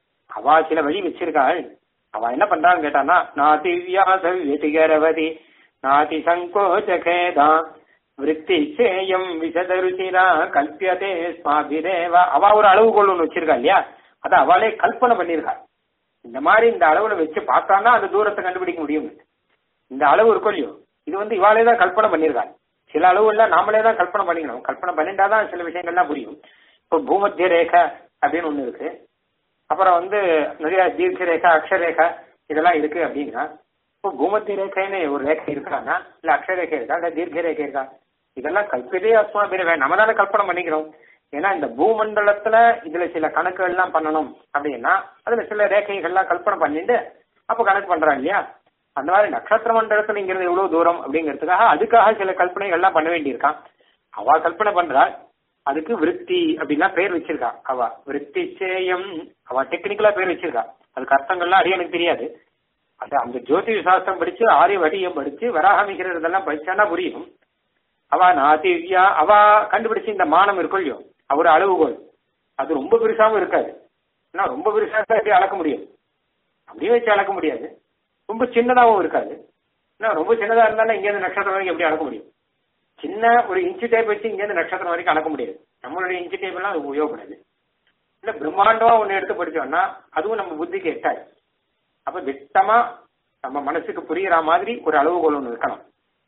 அவ சில வழி வச்சிருக்காள் அவ என்ன பண்றான்னு கேட்டானா நாதி வியாச வெதிகரவதி நாதி சங்கோச்சகேதா விருத்தி சேயம் விசதருச்சிரா கல்பியதே ஸ்மாபிரேவா அவ ஒரு அளவுகோல் ஒண்ணு வச்சிருக்கா இல்லையா அத அவளே கல்பனை பண்ணிருக்கா இந்த மாதிரி இந்த அளவுல வச்சு பார்த்தானா அந்த தூரத்தை கண்டுபிடிக்க முடியும் இந்த அளவு இருக்கும் இல்லையோ இது வந்து இவாளே தான் கல்பனை பண்ணிருக்காங்க சில அளவு எல்லாம் நாமளே தான் கல்பனை பண்ணிக்கணும் கல்பனை பண்ணிட்டாதான் சில விஷயங்கள்லாம் புரியும் இப்போ பூமத்திய ரேகை அப்படின்னு ஒண்ணு இருக்கு அப்புறம் வந்து நிறைய தீர்க்க ரேகா அக்ஷரேகா இதெல்லாம் இருக்கு அப்படின்னா இப்போ பூமத்திய ரேகைன்னு ஒரு ரேகை இருக்கான்னா இல்ல அக்ஷரேகை இருக்கா இல்ல தீர்க்க ரேகை இருக்கா இதெல்லாம் கல்பிதே அஸ்மா பிரிவே நம்ம தானே கல்பனை பண்ணிக்கிறோம் ஏன்னா இந்த பூமண்டலத்துல இதுல சில கணக்குகள் எல்லாம் பண்ணணும் அப்படின்னா அதுல சில ரேகைகள்லாம் கல்பனை பண்ணிட்டு அப்ப கணக்கு பண்றான் இல்லையா அந்த மாதிரி நட்சத்திர மண்டலத்துல இங்கிருந்து எவ்வளவு தூரம் அப்படிங்கிறதுக்காக அதுக்காக சில கல்பனைகள் எல்லாம் பண்ண வேண்டியிருக்கான் அவ கல்பனை பண்றா அதுக்கு விருத்தி அப்படின்னா பேர் வச்சிருக்கா அவ விருத்தி சேயம் அவ டெக்னிக்கலா பேர் வச்சிருக்கா அதுக்கு அர்த்தங்கள்லாம் அடிய எனக்கு தெரியாது அது அந்த ஜோதிஷ சாஸ்திரம் படிச்சு ஆரிய வடியம் படிச்சு வராகமிகிற இதெல்லாம் படிச்சானா புரியும் அவ நாதிவ்யா அவ கண்டுபிடிச்சு இந்த மானம் இருக்கும் இல்லையோ அவர் அளவுகோல் அது ரொம்ப பெருசாவும் இருக்காது ஏன்னா ரொம்ப பெருசா இருந்தா எப்படி அளக்க முடியும் அப்படியே வச்சு அளக்க முடியாது ரொம்ப சின்னதாகவும் இருக்காது ஏன்னா ரொம்ப சின்னதா இருந்தாலும் இங்கேருந்து நட்சத்திரம் வரைக்கும் எப்படி அளக்க முடியும் சின்ன ஒரு இன்ச்சு டேப் வச்சு இங்கேருந்து நட்சத்திரம் வரைக்கும் அளக்க முடியாது நம்மளுடைய இன்ச்சு டேப் எல்லாம் அது உபயோகப்படாது இல்ல பிரம்மாண்டமா ஒண்ணு எடுத்து படிச்சோம்னா அதுவும் நம்ம புத்திக்கு எட்டாது அப்ப திட்டமா நம்ம மனசுக்கு புரியுற மாதிரி ஒரு அளவுகோல் ஒண்ணு இருக்கணும்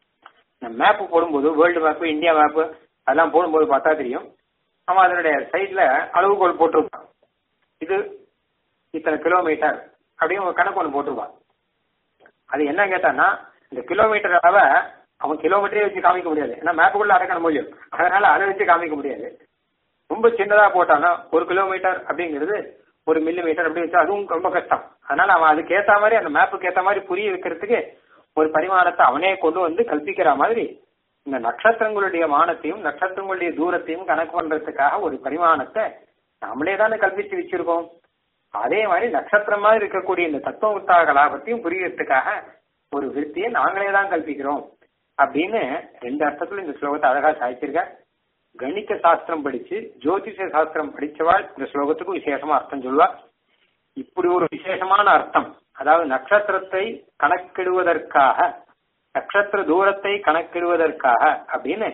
நம்ம மேப்பு போடும்போது வேர்ல்டு மேப்பு இந்தியா மேப்பு அதெல்லாம் போடும்போது பார்த்தா தெரியும் அவன் அதனுடைய சைட்ல அளவுகோல் போட்டிருப்பான் இது இத்தனை கிலோமீட்டர் அப்படின்னு ஒரு கணக்கு ஒன்று போட்டிருப்பான் அது என்ன கேட்டான்னா இந்த கிலோமீட்டர் அளவை அவன் கிலோமீட்டரே வச்சு காமிக்க முடியாது ஏன்னா மேப்புக்குள்ள அடக்கணும் முடியும் அதனால அதை வச்சு காமிக்க முடியாது ரொம்ப சின்னதா போட்டானா ஒரு கிலோமீட்டர் அப்படிங்கிறது ஒரு மில்லி மீட்டர் அப்படி வச்சா அதுவும் ரொம்ப கஷ்டம் அதனால அவன் அதுக்கு ஏத்த மாதிரி அந்த மேப்புக்கு ஏத்த மாதிரி புரிய வைக்கிறதுக்கு ஒரு பரிமாணத்தை அவனே கொண்டு வந்து கல்பிக்கிற மாதிரி இந்த நட்சத்திரங்களுடைய மானத்தையும் நட்சத்திரங்களுடைய தூரத்தையும் கணக்கு பண்றதுக்காக ஒரு பரிமாணத்தை நம்மளே தானே கல்பிச்சு வச்சிருக்கோம் அதே மாதிரி நட்சத்திரம் மாதிரி இருக்கக்கூடிய இந்த தத்துவமுத்தா கலாபத்தையும் புரியறதுக்காக ஒரு விருத்தியை நாங்களே தான் கல்பிக்கிறோம் அப்படின்னு ரெண்டு அர்த்தத்துல இந்த ஸ்லோகத்தை அழகா சாய்ச்சிருக்க கணித சாஸ்திரம் படிச்சு ஜோதிஷ சாஸ்திரம் படிச்சவாள் இந்த ஸ்லோகத்துக்கு விசேஷமா அர்த்தம் சொல்லுவா இப்படி ஒரு விசேஷமான அர்த்தம் அதாவது நட்சத்திரத்தை கணக்கிடுவதற்காக நட்சத்திர தூரத்தை கணக்கிடுவதற்காக அப்படின்னு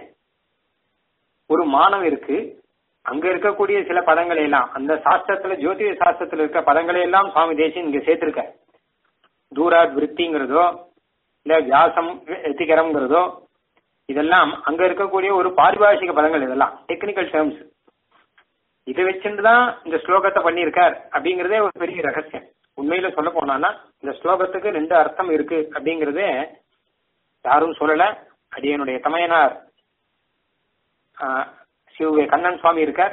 ஒரு மானம் இருக்கு அங்க இருக்கக்கூடிய சில பதங்களை எல்லாம் அந்த சாஸ்திரத்துல ஜோதிட சாஸ்திரத்துல இருக்க பதங்களை எல்லாம் சுவாமி தேசியம் இங்க சேர்த்திருக்க தூராத் விருத்திங்கிறதோ இல்ல வியாசம் எத்திகரம்ங்கிறதோ இதெல்லாம் அங்க இருக்கக்கூடிய ஒரு பாரிபாஷிக பதங்கள் இதெல்லாம் டெக்னிக்கல் டேர்ம்ஸ் இதை வச்சுட்டு தான் இந்த ஸ்லோகத்தை பண்ணியிருக்கார் அப்படிங்கறதே ஒரு பெரிய ரகசியம் உண்மையில சொல்ல போனான்னா இந்த ஸ்லோகத்துக்கு ரெண்டு அர்த்தம் இருக்கு அப்படிங்கறதே யாரும் சொல்லல அடியனுடைய தமையனார் சிவ கண்ணன் சுவாமி இருக்கார்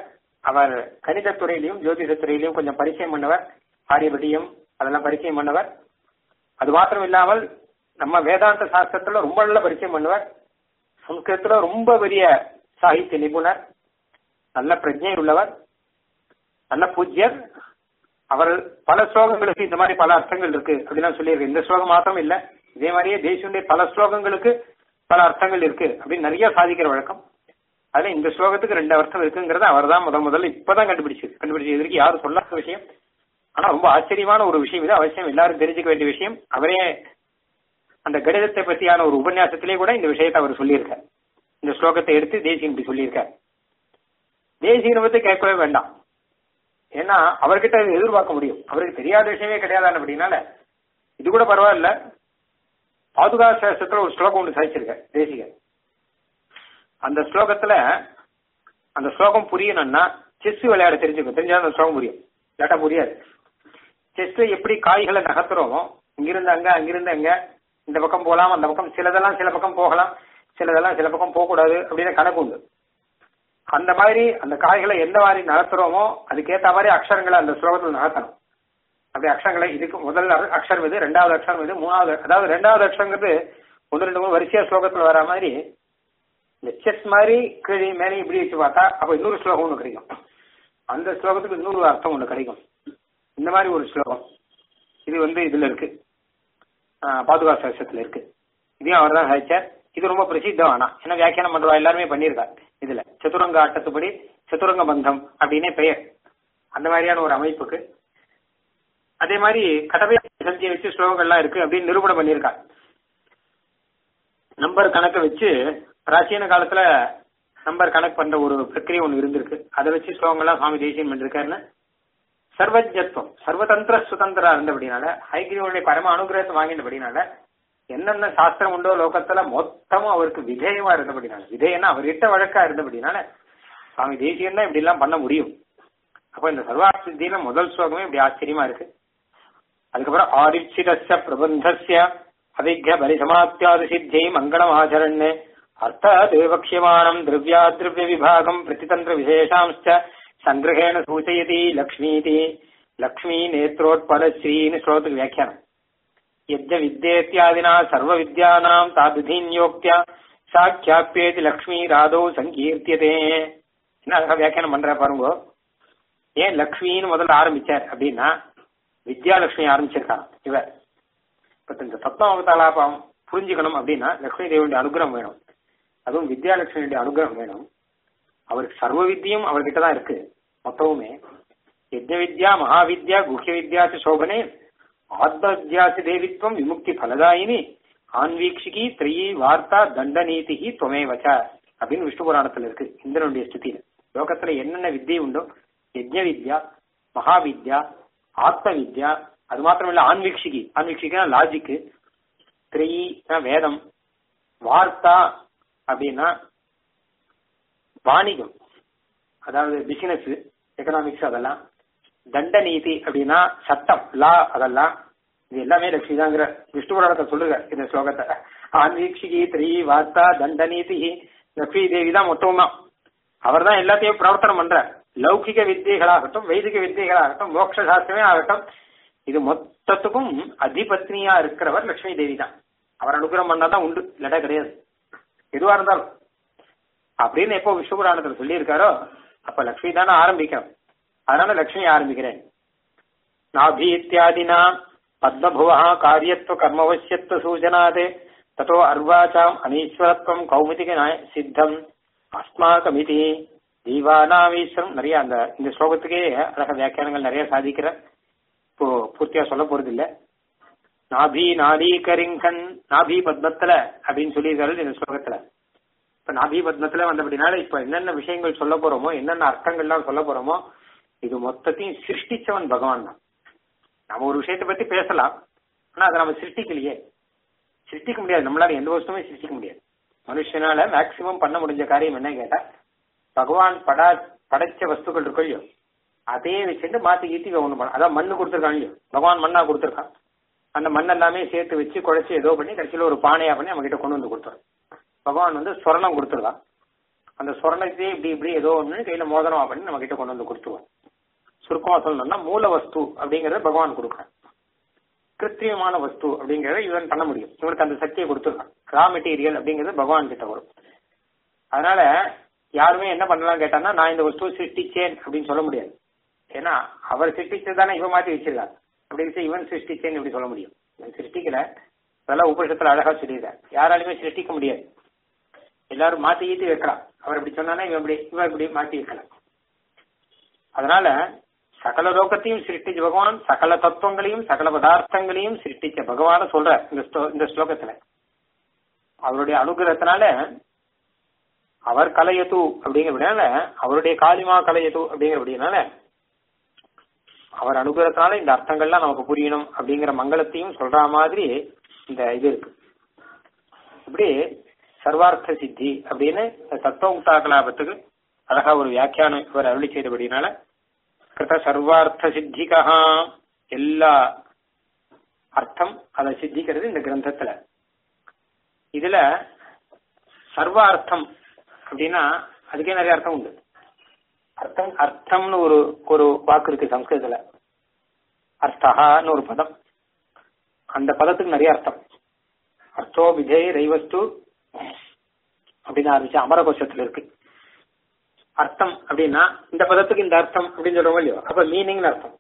அவர் கணிதத்துறையிலையும் ஜோதிடத்துறையிலையும் கொஞ்சம் பரிச்சயம் பண்ணவர் ஆரியபடியும் அதெல்லாம் பரிச்சயம் பண்ணவர் அது மாத்திரம் இல்லாமல் நம்ம வேதாந்த சாஸ்திரத்துல ரொம்ப நல்ல பரிச்சயம் பண்ணுவார் சம்ஸ்கிருதத்துல ரொம்ப பெரிய சாகித்ய நிபுணர் நல்ல பிரஜை உள்ளவர் நல்ல பூஜ்யர் அவர் பல ஸ்லோகங்களுக்கு இந்த மாதிரி பல அர்த்தங்கள் இருக்கு அப்படிலாம் சொல்லியிருக்கு இந்த ஸ்லோகம் மாத்திரம் இல்ல இதே மாதிரியே தேசியுடைய பல ஸ்லோகங்களுக்கு பல அர்த்தங்கள் இருக்கு அப்படின்னு நிறைய சாதிக்கிற வழக்கம் அதுல இந்த ஸ்லோகத்துக்கு ரெண்டு அர்த்தம் இருக்குங்கிறத அவர் தான் முதல் முதல்ல இப்பதான் கண்டுபிடிச்சது கண்டுபிடிச்சது இது வரைக்கும் யாரும் சொல்லாத விஷயம் ஆனா ரொம்ப ஆச்சரியமான ஒரு விஷயம் இது அவசியம் எல்லாரும் தெரிஞ்சுக்க வேண்டிய விஷயம் அவரே அந்த கணிதத்தை பத்தியான ஒரு உபன்யாசத்திலே கூட இந்த விஷயத்தை அவர் சொல்லியிருக்கார் இந்த ஸ்லோகத்தை எடுத்து தேசியன் இப்படி சொல்லியிருக்கார் தேசியனை பத்தி கேட்கவே வேண்டாம் ஏன்னா அவர்கிட்ட இதை எதிர்பார்க்க முடியும் அவருக்கு தெரியாத விஷயமே கிடையாதான் அப்படின்னால இது கூட பரவாயில்ல பாதுகா சாஸ்திரத்துல ஒரு ஸ்லோகம் ஒன்று சாதிச்சிருக்க தேசிகன் அந்த ஸ்லோகத்துல அந்த ஸ்லோகம் புரியணும்னா செஸ் விளையாட தெரிஞ்சுக்கும் தெரிஞ்சா அந்த ஸ்லோகம் புரியும் இல்லாட்டா புரியாது செஸ்ல எப்படி காய்களை நகர்த்துறோமோ இங்கிருந்து அங்க அங்கிருந்து அங்க இந்த பக்கம் போகலாம் அந்த பக்கம் சிலதெல்லாம் சில பக்கம் போகலாம் சிலதெல்லாம் சில பக்கம் போகக்கூடாது அப்படின்னு கணக்கு உண்டு அந்த மாதிரி அந்த காய்களை எந்த மாதிரி நகர்த்துறோமோ அதுக்கேத்த மாதிரி அக்ஷரங்களை அந்த ஸ்லோகத்தில் நகர்த்தணும் அப்படி அக்ஷரங்களை இதுக்கு முதல் அ- அக்ஷரம் இது ரெண்டாவது அக்ஷரம் இது மூணாவது அதாவது ரெண்டாவது அக்ஷரங்கிறது ஒன்று ரெண்டு மூணு வரிசையா ஸ்லோகத்துல வர மாதிரி இந்த செஸ் மாதிரி கீழே மேலே இப்படி வச்சு பார்த்தா அப்ப இன்னொரு ஸ்லோகம் ஒன்று கிடைக்கும் அந்த ஸ்லோகத்துக்கு இன்னொரு அர்த்தம் ஒன்று கிடைக்கும் இந்த மாதிரி ஒரு ஸ்லோகம் இது வந்து இதுல இருக்கு ஆஹ் பாதுகா சாஸ்திரத்துல இருக்கு இதையும் அவர் தான் சாதிச்சார் இது ரொம்ப பிரசித்தம் ஆனா ஏன்னா வியாக்கியானம் பண்றவா எல்லாருமே பண்ணியிருக்காங்க இதுல சதுரங்க ஆட்டத்துப்படி சதுரங்க பந்தம் அப்படின்னே பெயர் அந்த மாதிரியான ஒரு அமைப்புக்கு அதே மாதிரி கடவை சந்தியை வச்சு ஸ்லோகங்கள்லாம் இருக்கு அப்படின்னு நிரூபணம் பண்ணியிருக்காங்க நம்பர் கணக்கை வச்சு பிராச்சீன காலத்துல நம்பர் கணக்கு பண்ற ஒரு பிரக்கிரியை ஒன்று இருந்திருக்கு அதை வச்சு ஸ்லோகங்கள்லாம் சுவாமி தேசியம் பண்ணிருக்காருன்னு சர்வஜத்துவம் சர்வதந்திர சுதந்திரா இருந்தபடினால ஹைகிரிவனுடைய பரம அனுகிரகத்தை வாங்கினபடினால என்னென்ன சாஸ்திரம் உண்டோ லோகத்துல மொத்தமும் அவருக்கு விதேயமா இருந்தபடினால விதேயனா அவர்கிட்ட வழக்கா இருந்தபடினால சுவாமி தேசியம் தான் இப்படி எல்லாம் பண்ண முடியும் அப்ப இந்த சர்வாசித்தியில முதல் ஸ்லோகமே இப்படி ஆச்சரியமா இருக்கு அதுக்கப்புறம் ஆரிச்சிதஸ்ய பிரபந்தஸ்ய அவிக்ய பலிசமாப்தியாதி சித்தியை மங்களம் ஆச்சரண்ணே அர்த்தாத் வக்ஷியமானம் திரவியாதிரவிய விபாகம் பிரதிதந்திர விசேஷாம்ச்ச சங்கிரகேண சூச்சயதி லக்ஷ்மீதி லக்ஷ்மி நேத்ரோத்பல ஸ்ரீன்னு ஸ்லோகத்துக்கு வியாக்கியானம் யஜ்ஞ வித்யேத்யாதினா சர்வ வித்யானாம் தாதுதீன்யோக்தியா சாக்கியாப்பியேதி லக்ஷ்மி ராதோ சங்கீர்த்தியதே என்ன அழகா வியாக்கியானம் பண்ற பாருங்க ஏன் லக்ஷ்மின்னு முதல்ல ஆரம்பிச்சார் அப்படின்னா வித்யாலட்சுமி ஆரம்பிச்சிருக்காங்க இவர் இப்ப இந்த தத்மாவதாலாபம் புரிஞ்சுக்கணும் அப்படின்னா லக்ஷ்மி தேவியுடைய அனுகிரகம் வேணும் அதுவும் வித்யாலட்சுமியுடைய அனுகிரகம் வேணும் அவருக்கு சர்வ வித்தியும் அவர்கிட்ட தான் இருக்கு மொத்தமுமே யஜ்ஞ வித்யா மகாவித்யா குஹ்ய வித்யாச்சு சோபனே ஆத்மவித்யாச்சு தேவித்வம் விமுக்தி பலதாயினி ஆன்வீக்ஷிகி திரையி வார்த்தா தண்டநீதி துவமேவச்ச அப்படின்னு விஷ்ணு புராணத்துல இருக்கு இந்திரனுடைய ஸ்துதியில லோகத்துல என்னென்ன வித்தியை உண்டோ யஜ்ஞ வித்யா மகாவித்யா ஆத்ம வித்யா அது மாத்திரம் இல்ல ஆன்வீக்ஷிகி ஆன்வீக்ஷிகா லாஜிக்கு திரையி வேதம் வார்த்தா அப்படின்னா வாணிகம் அதாவது பிசினஸ் எக்கனாமிக்ஸ் அதெல்லாம் தண்ட நீதி அப்படின்னா சட்டம் லா அதெல்லாம் இது எல்லாமே லட்சுமி தாங்கிற விஷ்ணு புராணத்தை சொல்லுங்க இந்த ஸ்லோகத்தை ஆன்வீக்ஷிகி திரி வார்த்தா தண்ட நீதி லக்ஷ்மி தேவி தான் மொத்தமா அவர் தான் எல்லாத்தையும் பிரவர்த்தனம் பண்ற லௌகிக வித்தியைகளாகட்டும் வைதிக வித்தியைகளாகட்டும் மோட்ச சாஸ்திரமே ஆகட்டும் இது மொத்தத்துக்கும் அதிபத்னியா இருக்கிறவர் லட்சுமி தேவி தான் அவர் அனுகிரகம் பண்ணாதான் உண்டு இல்லாட்டா கிடையாது எதுவா இருந்தாலும் அப்படின்னு எப்போ விஷ்ணு புராணத்துல சொல்லியிருக்காரோ அப்ப லக்ஷ்மி தானே ஆரம்பிக்கணும் அதனால லக்ஷ்மி ஆரம்பிக்கிறேன் நாபி இத்தியாதினா பத்மபுவா காரியத்துவ கர்மவசியத்துவ சூச்சனாதே தத்தோ அர்வாச்சாம் அனீஸ்வரத்துவம் கௌமுதிக நியாய சித்தம் அஸ்மாகமிதி தீவானாமீஸ்வரம் நிறைய அந்த இந்த ஸ்லோகத்துக்கே அழக வியாக்கியானங்கள் நிறைய சாதிக்கிற இப்போ பூர்த்தியா சொல்ல போறது இல்ல நாபி நாடி கரிங்கன் நாபி பத்மத்துல அப்படின்னு சொல்லியிருக்காரு இந்த ஸ்லோகத்துல இப்ப நாபி பத்மத்துல வந்தபடினால இப்ப என்னென்ன விஷயங்கள் சொல்ல போறோமோ என்னென்ன அர்த்தங்கள்லாம் சொல்ல போறோமோ இது மொத்தத்தையும் சிருஷ்டிச்சவன் பகவான் தான் நம்ம ஒரு விஷயத்தை பத்தி பேசலாம் ஆனா அதை நம்ம சிருஷ்டிக்கலையே சிருஷ்டிக்க முடியாது நம்மளால எந்த வஸ்துமே சிருஷ்டிக்க முடியாது மனுஷனால மேக்சிமம் பண்ண முடிஞ்ச காரியம் என்ன கேட்டா பகவான் படா படைச்ச வஸ்துக்கள் இருக்கோ இல்லையோ அதே வச்சுட்டு மாத்தி கீத்தி ஒண்ணு பண்ண அதான் மண்ணு கொடுத்துருக்கான் இல்லையோ பகவான் மண்ணா கொடுத்துருக்கான் அந்த மண் எல்லாமே சேர்த்து வச்சு குழைச்சு ஏதோ பண்ணி கடைசியில ஒரு பானையா பண்ணி நம்ம கிட்ட கொண்டு வந்து கொடுத்துரும் பகவான் வந்து சொர்ணம் கொடுத்துருக்கான் அந்த சொர்ணத்தையே இப்படி இப்படி ஏதோ ஒண்ணு கையில மோதிரமா பண்ணி நம்ம கிட்ட கொண்டு வந்து கொடுத்துருவோம் சுருக்கமா சொல்லணும்னா மூல வஸ்து அப்படிங்கறத பகவான் கொடுக்குறான் கிருத்தியமான வஸ்து அப்படிங்கறத இவன் பண்ண முடியும் இவனுக்கு அந்த சக்தியை கொடுத்துருக்கான் ரா மெட்டீரியல் அப்படிங்கறது பகவான் கிட்ட வரும் அதனால யாருமே என்ன பண்ணலாம் கேட்டான்னா நான் இந்த வஸ்துவை சிருஷ்டிச்சேன் அப்படின்னு சொல்ல முடியாது ஏன்னா அவர் சிருஷ்டிச்சதானே இவன் மாத்தி வச்சிருக்கான் அப்படி வச்சு இவன் சிருஷ்டிச்சேன்னு எப்படி சொல்ல முடியும் இவன் சிருஷ்டிக்கல அதெல்லாம் உபனிஷத்துல அழகா சொல்லியிருக்கார் யாராலுமே சிருஷ்டிக்க முடியாது எல்லாரும் மாத்தி ஈட்டி வைக்கலாம் அவர் இப்படி சொன்னானே இவன் இப்படி இவன் இப்படி மாத்தி வைக்கலாம் அதனால சகல லோகத்தையும் சிருஷ்டிச்ச பகவான் சகல தத்துவங்களையும் சகல பதார்த்தங்களையும் சிருஷ்டிச்ச பகவான சொல்ற இந்த ஸ்லோ- இந்த ஸ்லோகத்துல அவருடைய அனுகிரகத்தினால அவர் கலையது அப்படிங்கிறபடினால அவருடைய காளிமா கலையது அப்படிங்கிறபடினால அவர் அனுகிரகத்தினால இந்த அர்த்தங்கள்லாம் நமக்கு புரியணும் அப்படிங்கிற மங்களத்தையும் சொல்ற மாதிரி இந்த இது இருக்கு இப்படி சர்வார்த்த சித்தி அப்படின்னு இந்த தத்துவமுக்தா கலாபத்துக்கு அழகா ஒரு வியாக்கியானம் இவர் அருளி செய்தபடினால கிருத சர்வார்த்த சித்திகா எல்லா அர்த்தம் அதை சித்திக்கிறது இந்த கிரந்தத்துல இதுல சர்வ அர்த்தம் அப்படின்னா அதுக்கே நிறைய அர்த்தம் உண்டு அர்த்தம் அர்த்தம்னு ஒரு ஒரு வாக்கு இருக்கு சம்ஸ்கிருதத்துல அர்த்தஹான்னு ஒரு பதம் அந்த பதத்துக்கு நிறைய அர்த்தம் அர்த்தோ விஜய் ரைவஸ்து அப்படின்னு ஆரம்பிச்சு அமரகோஷத்துல இருக்கு அர்த்தம் அப்படின்னா இந்த பதத்துக்கு இந்த அர்த்தம் அப்படின்னு சொல்றோம் இல்லையோ அப்ப மீனிங்னு அர்த்தம்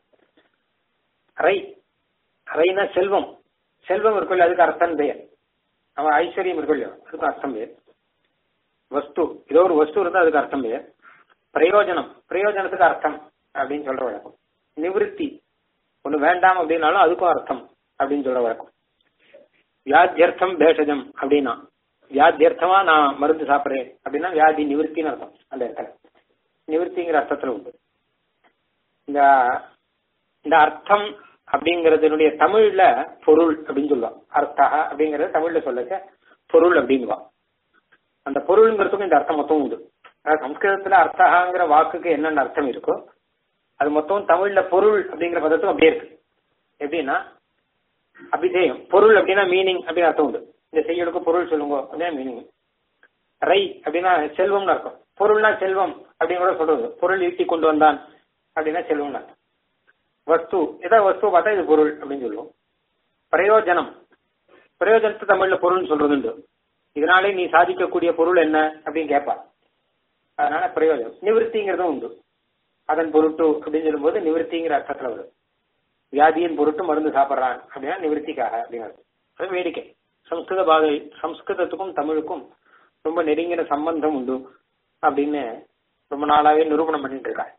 ரை ரைனா செல்வம் செல்வம் இருக்கும் இல்லையோ அதுக்கு அர்த்தம் பெயர் அவன் ஐஸ்வர்யம் இருக்கும் இல்லையோ அதுக்கு அர்த்தம் பெயர் வஸ்து ஏதோ ஒரு வஸ்து இருந்தா அதுக்கு அர்த்தம் பெயர் பிரயோஜனம் பிரயோஜனத்துக்கு அர்த்தம் அப்படின்னு சொல்ற வழக்கம் நிவிருத்தி ஒண்ணு வேண்டாம் அப்படின்னாலும் அதுக்கும் அர்த்தம் அப்படின்னு சொல்ற வழக்கம் வியாத்தியர்த்தம் பேஷஜம் அப்படின்னா வியாத்தியர்த்தமா நான் மருந்து சாப்பிடுறேன் அப்படின்னா வியாதி நிவிருத்தின்னு அர்த்தம் அந்த இடத்துல நிவிருத்திங்கிற அர்த்தத்துல உண்டு இந்த இந்த அர்த்தம் அப்படிங்கறதுனுடைய தமிழ்ல பொருள் அப்படின்னு சொல்லுவான் அர்த்தா அப்படிங்கறது தமிழ்ல சொல்லச்ச பொருள் அப்படின்வா அந்த பொருள்ங்கிறதுக்கும் இந்த அர்த்தம் மொத்தம் உண்டு அதாவது சம்ஸ்கிருதத்துல அர்த்தகாங்கிற வாக்குக்கு என்னென்ன அர்த்தம் இருக்கோ அது மொத்தம் தமிழ்ல பொருள் அப்படிங்கிற பதத்துக்கும் அப்படியே இருக்கு எப்படின்னா அபிதேயம் பொருள் அப்படின்னா மீனிங் அப்படின்னு அர்த்தம் உண்டு இந்த செய்யலுக்கு பொருள் சொல்லுங்க அப்படின்னா மீனிங் ரை அப்படின்னா செல்வம்னு அர்த்தம் பொருள்னா செல்வம் அப்படின்னு கூட சொல்றது பொருள் ஈட்டி கொண்டு வந்தான் அப்படின்னா செல்வம்னு அர்த்தம் வஸ்து ஏதாவது வஸ்துவை பார்த்தா இது பொருள் அப்படின்னு சொல்லுவோம் பிரயோஜனம் பிரயோஜனத்தை தமிழ்ல பொருள்னு சொல்றது உண்டு இதனாலே நீ சாதிக்கக்கூடிய பொருள் என்ன அப்படின்னு கேட்பா அதனால பிரயோஜனம் நிவிருத்திங்கிறதும் உண்டு அதன் பொருட்டு அப்படின்னு சொல்லும்போது நிவிருத்திங்கிற அர்த்தத்துல வரும் வியாதியின் பொருட்டு மருந்து சாப்பிட்றான் அப்படின்னா நிவிருத்திக்காக அப்படின்னு அர்த்தம். அது வேடிக்கை சம்ஸ்கிருத பாதை சம்ஸ்கிருதத்துக்கும் தமிழுக்கும் ரொம்ப நெருங்கின சம்பந்தம் உண்டு அப்படின்னு ரொம்ப நாளாவே நிரூபணம் பண்ணிட்டு இருக்காங்க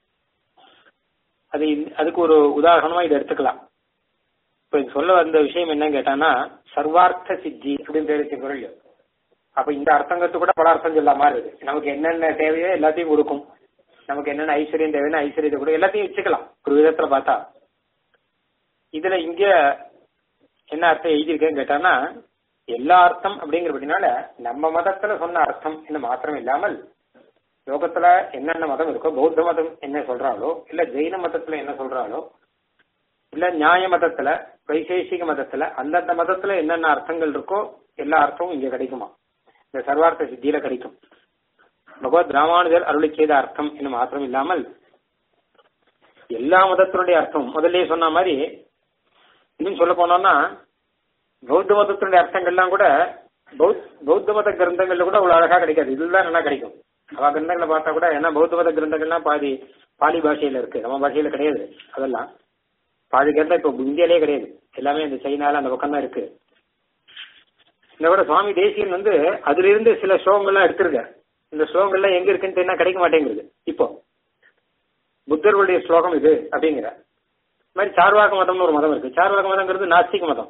அது இந்த- அதுக்கு ஒரு உதாரணமா இதை எடுத்துக்கலாம் இப்ப இது சொல்ல வந்த விஷயம் என்னன்னு கேட்டான்னா சர்வார்த்த சித்தி அப்படின்னு பேர் வச்சிருக்கிறோம் இல்லையோ அப்ப இந்த அர்த்தங்கிறது கூட பல அர்த்தம் சொல்ல மாதிரி இருக்கு நமக்கு என்னென்ன தேவையோ எல்லாத்தையும் கொடுக்கும் நமக்கு என்னென்ன ஐஸ்வர்யம் தேவையோ ஐஸ்வர்யத்தை கூட எல்லாத்தையும் வச்சுக்கலாம் ஒரு விதத்துல பார்த்தா இதுல இங்க என்ன அர்த்தம் எழுதியிருக்கேன்னு கேட்டான்னா எல்லா அர்த்தம் அப்படிங்கிறபடினால நம்ம மதத்துல சொன்ன அர்த்தம் என்ன மாத்திரம் இல்லாமல் லோகத்துல என்னென்ன மதம் இருக்கோ பௌத்த மதம் என்ன சொல்றாளோ இல்ல ஜெயின மதத்துல என்ன சொல்றாளோ இல்ல நியாய மதத்துல வைசேஷிக மதத்துல அந்தந்த மதத்துல என்னென்ன அர்த்தங்கள் இருக்கோ எல்லா அர்த்தமும் இங்க கிடைக்குமா இந்த சர்வார்த்த சித்தியில கிடைக்கும் பகவத் ராமானுஜர் அருளி செய்த அர்த்தம் என்ன மாத்திரம் இல்லாமல் எல்லா மதத்தினுடைய அர்த்தம் முதல்லயே சொன்ன மாதிரி இன்னும் சொல்ல போனோம்னா பௌத்த மதத்தினுடைய அர்த்தங்கள்லாம் கூட பௌத்- பௌத்த மத கிரந்தங்கள்ல கூட அவ்வளவு அழகா கிடைக்காது இதுதான் நல்லா கிடைக்கும் அவ கிரந்தங்களை பார்த்தா கூட ஏன்னா பௌத்த மத கிரந்தங்கள்லாம் பாதி பாலி பாஷையில இருக்கு நம்ம பாஷையில கிடையாது அதெல்லாம் பாதி கிரந்தம் இப்போ இந்தியாலே கிடையாது எல்லாமே இந்த சைனால அந்த பக்கம் தான் இருக்கு இந்த விட சுவாமி தேசியன் வந்து அதுல இருந்து சில ஸ்லோகங்கள்லாம் எடுத்திருக்காரு இந்த ஸ்லோகங்கள்லாம் எங்க இருக்குன்னு தெரியா கிடைக்க மாட்டேங்குது இப்போ புத்தர்களுடைய ஸ்லோகம் இது அப்படிங்கிற இது மாதிரி சார்வாக மதம்னு ஒரு மதம் இருக்கு சார்வாக மதங்கிறது நாஸ்திக மதம்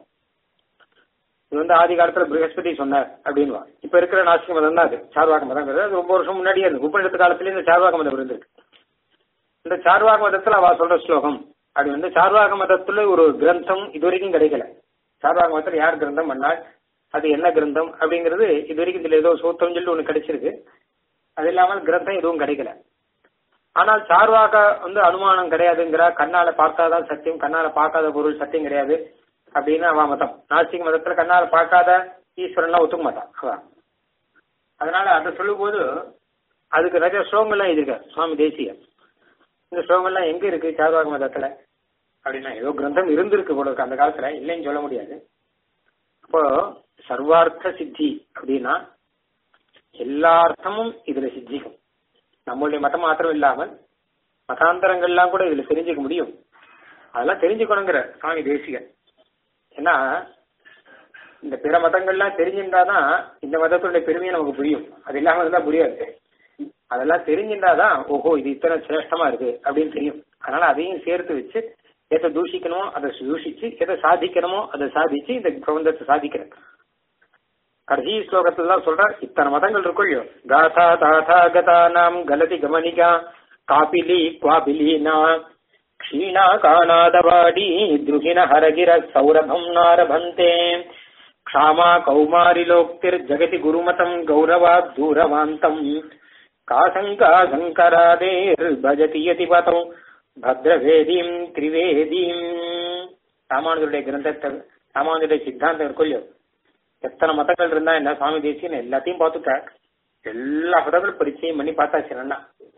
இது வந்து ஆதி காலத்துல ப்ரகஸ்பதி சொன்னார் அப்படின்வா இப்ப இருக்கிற நாஸ்திக மதம் தான் அது சார்வாக மதங்கிறது அது ரொம்ப வருஷம் முன்னாடியே இருக்கு உபநிடத்து காலத்துல இந்த சார்வாக மதம் இருந்திருக்கு இந்த சார்வாக மதத்துல அவ சொல்ற ஸ்லோகம் அது வந்து சார்வாக மதத்துல ஒரு கிரந்தம் இது வரைக்கும் கிடைக்கல சார்வாக மதத்துல யார் கிரந்தம் பண்ணால் அது என்ன கிரந்தம் அப்படிங்கிறது இது வரைக்கும் இதுல ஏதோ சூத்திரம் சொல்லி ஒண்ணு கிடைச்சிருக்கு அது இல்லாமல் கிரந்தம் எதுவும் கிடைக்கல ஆனால் சார்வாக வந்து அனுமானம் கிடையாதுங்கிறா கண்ணால பார்த்தாதான் சத்தியம் கண்ணால பார்க்காத பொருள் சத்தியம் கிடையாது அப்படின்னு அவ மதம் நாஸ்திக மதத்துல கண்ணால பார்க்காத ஈஸ்வரன்லாம் ஒத்துக்க மாட்டான் அவ அதனால அதை சொல்லும்போது அதுக்கு நிறைய ஸ்லோகங்கள்லாம் எழுதியிருக்காரு சுவாமி தேசிய இந்த ஸ்லோகங்கள்லாம் எங்க இருக்கு சார்வாக மதத்துல அப்படின்னா ஏதோ கிரந்தம் இருந்திருக்கு போல இருக்கு அந்த காலத்துல இல்லைன்னு சொல்ல முடியாது அப்போ சர்வார்த்த சித்தி அப்படின்னா எல்லா அர்த்தமும் இதுல சித்திக்கும் நம்மளுடைய மதம் மாத்திரம் இல்லாமல் மதாந்தரங்கள்லாம் கூட இதுல தெரிஞ்சுக்க முடியும் அதெல்லாம் தெரிஞ்சுக்கணுங்கிற சுவாமி தேசிகன் ஏன்னா இந்த பிற மதங்கள்லாம் தெரிஞ்சிருந்தாதான் இந்த மதத்துடைய பெருமையை நமக்கு புரியும் அது இல்லாம இருந்தா புரியாது அதெல்லாம் தெரிஞ்சிருந்தாதான் ஓஹோ இது இத்தனை சிரேஷ்டமா இருக்கு அப்படின்னு தெரியும் அதனால அதையும் சேர்த்து வச்சு எதை தூஷிக்கணுமோ அதை தூஷிச்சு எதை சாதிக்கணுமோ அதை சாதிச்சு இந்த பிரபந்தத்தை சாதிக்கிறேன் கடைசி ஸ்லோகத்துல தான் சொல்ற இத்தனை மதங்கள் இருக்கும் இல்லையோ காதா தாதா கதானாம் கலதி கமனிகா காபிலி குவாபிலீனா க்ஷீணா காணாதவாடி துருகின ஹரகிர சௌரபம் நாரபந்தே க்ஷாமா கௌமாரிலோக்திர் ஜகதி குருமதம் கௌரவாத் தூரவாந்தம் காசங்கா சங்கராதேர் பஜதி யதி பதம் பத்ரவேதீம் திரிவேதீம் ராமானுஜருடைய கிரந்தத்தை ராமானுஜருடைய சித்தாந்தம் இருக்கும் இல்லையோ எத்தனை மதங்கள் இருந்தா என்ன சுவாமி தேசியன்னு எல்லாத்தையும் பார்த்துட்டார் எல்லா மதங்களும் பரிச்சயம் பண்ணி பார்த்தாச்சு நல்லா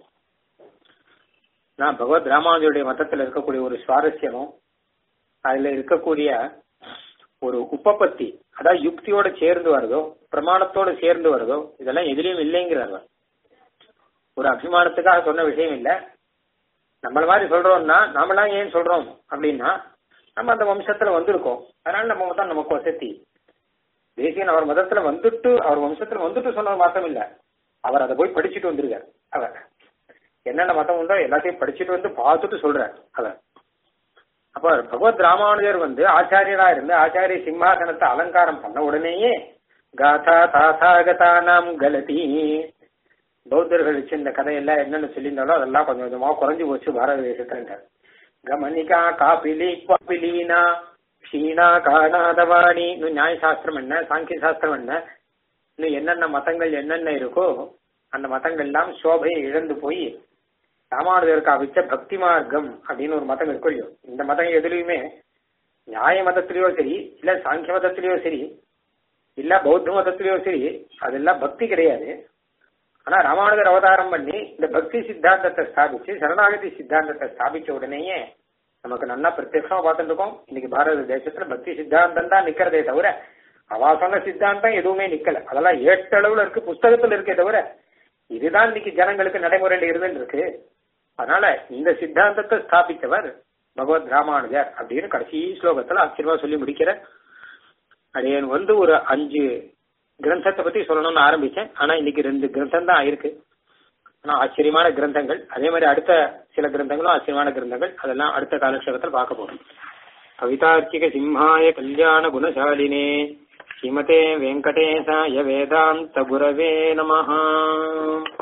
நான் பகவத் ராமானுஜருடைய மதத்துல இருக்கக்கூடிய ஒரு சுவாரஸ்யமும் அதுல இருக்கக்கூடிய ஒரு உபபத்தி அதாவது யுக்தியோட சேர்ந்து வருதோ பிரமாணத்தோட சேர்ந்து வருதோ இதெல்லாம் எதுலயும் இல்லைங்கிறாங்க ஒரு அபிமானத்துக்காக சொன்ன விஷயம் இல்ல நம்மள மாதிரி சொல்றோம்னா நாமெல்லாம் ஏன் சொல்றோம் அப்படின்னா நம்ம அந்த வம்சத்துல வந்திருக்கோம் அதனால நம்ம தான் நமக்கு வசதி தேசியன் அவர் மதத்துல வந்துட்டு அவர் வம்சத்துல வந்துட்டு சொன்னது மாத்திரம் இல்ல அவர் அதை போய் படிச்சுட்டு வந்திருக்கார் அவர் என்னென்ன மதம் உண்டோ எல்லாத்தையும் படிச்சுட்டு வந்து பார்த்துட்டு சொல்றார் அவர் அப்ப பகவத் ராமானுஜர் வந்து ஆச்சாரியரா இருந்து ஆச்சாரிய சிம்மாசனத்தை அலங்காரம் பண்ண உடனேயே காதா தாசாகதானாம் கலதி பௌத்தர்கள் வச்சு இந்த கதையெல்லாம் என்னென்ன சொல்லியிருந்தாலும் அதெல்லாம் கொஞ்சம் கொஞ்சமா குறைஞ்சு போச்சு பாரத தேசத்துல கமனிகா காபிலி குவாபிலீனா க்ஷீணா காணாதவாணி இன்னும் நியாய சாஸ்திரம் என்ன சாங்கிய சாஸ்திரம் என்ன இன்னும் என்னென்ன மதங்கள் என்னென்ன இருக்கோ அந்த மதங்கள் எல்லாம் சோபையை இழந்து போய் ராமானுஜருக்கு அவிச்ச பக்தி மார்க்கம் அப்படின்னு ஒரு மதம் இருக்கும் இல்லையோ இந்த மதம் எதுலயுமே நியாய மதத்திலயோ சரி இல்ல சாங்கிய மதத்திலயோ சரி இல்ல பௌத்த மதத்திலயோ சரி அதெல்லாம் பக்தி கிடையாது ஆனா ராமானுஜர் அவதாரம் பண்ணி இந்த பக்தி சித்தாந்தத்தை ஸ்தாபிச்சு சரணாகதி சித்தாந்தத்தை ஸ்தாபிச்ச உடனேயே நமக்கு நல்லா பிரத்யட்சமா பார்த்துட்டு இருக்கோம் இன்னைக்கு பாரத தேசத்துல பக்தி சித்தாந்தம் தான் நிக்கிறதே தவிர அவா சொன்ன சித்தாந்தம் எதுவுமே நிக்கல அதெல்லாம் ஏட்டளவுல இருக்கு புஸ்தகத்துல இருக்கே தவிர இதுதான் இன்னைக்கு ஜனங்களுக்கு நடைமுறையில இருந்துட்டு இருக்கு அதனால இந்த சித்தாந்தத்தை ஸ்தாபித்தவர் பகவத் ராமானுஜர் அப்படின்னு கடைசி ஸ்லோகத்துல ஆச்சரியமா சொல்லி முடிக்கிற அடையன் வந்து ஒரு அஞ்சு கிரந்தத்தை பத்தி சொல்லணும்னு ஆரம்பிச்சேன் ஆனா இன்னைக்கு ரெண்டு கிரந்தம் தான் ஆயிருக்கு ஆனா ஆச்சரியமான கிரந்தங்கள் அதே மாதிரி அடுத்த சில கிரந்தங்களும் ஆச்சரியமான கிரந்தங்கள் அதெல்லாம் அடுத்த காலக்ஷேபத்தில் பார்க்க போறோம் கவிதார்க்கிக சிம்ஹாய கல்யாண குணசாலினே ஸ்ரீமதே வெங்கடேசாய வேதாந்த குரவே நமஹா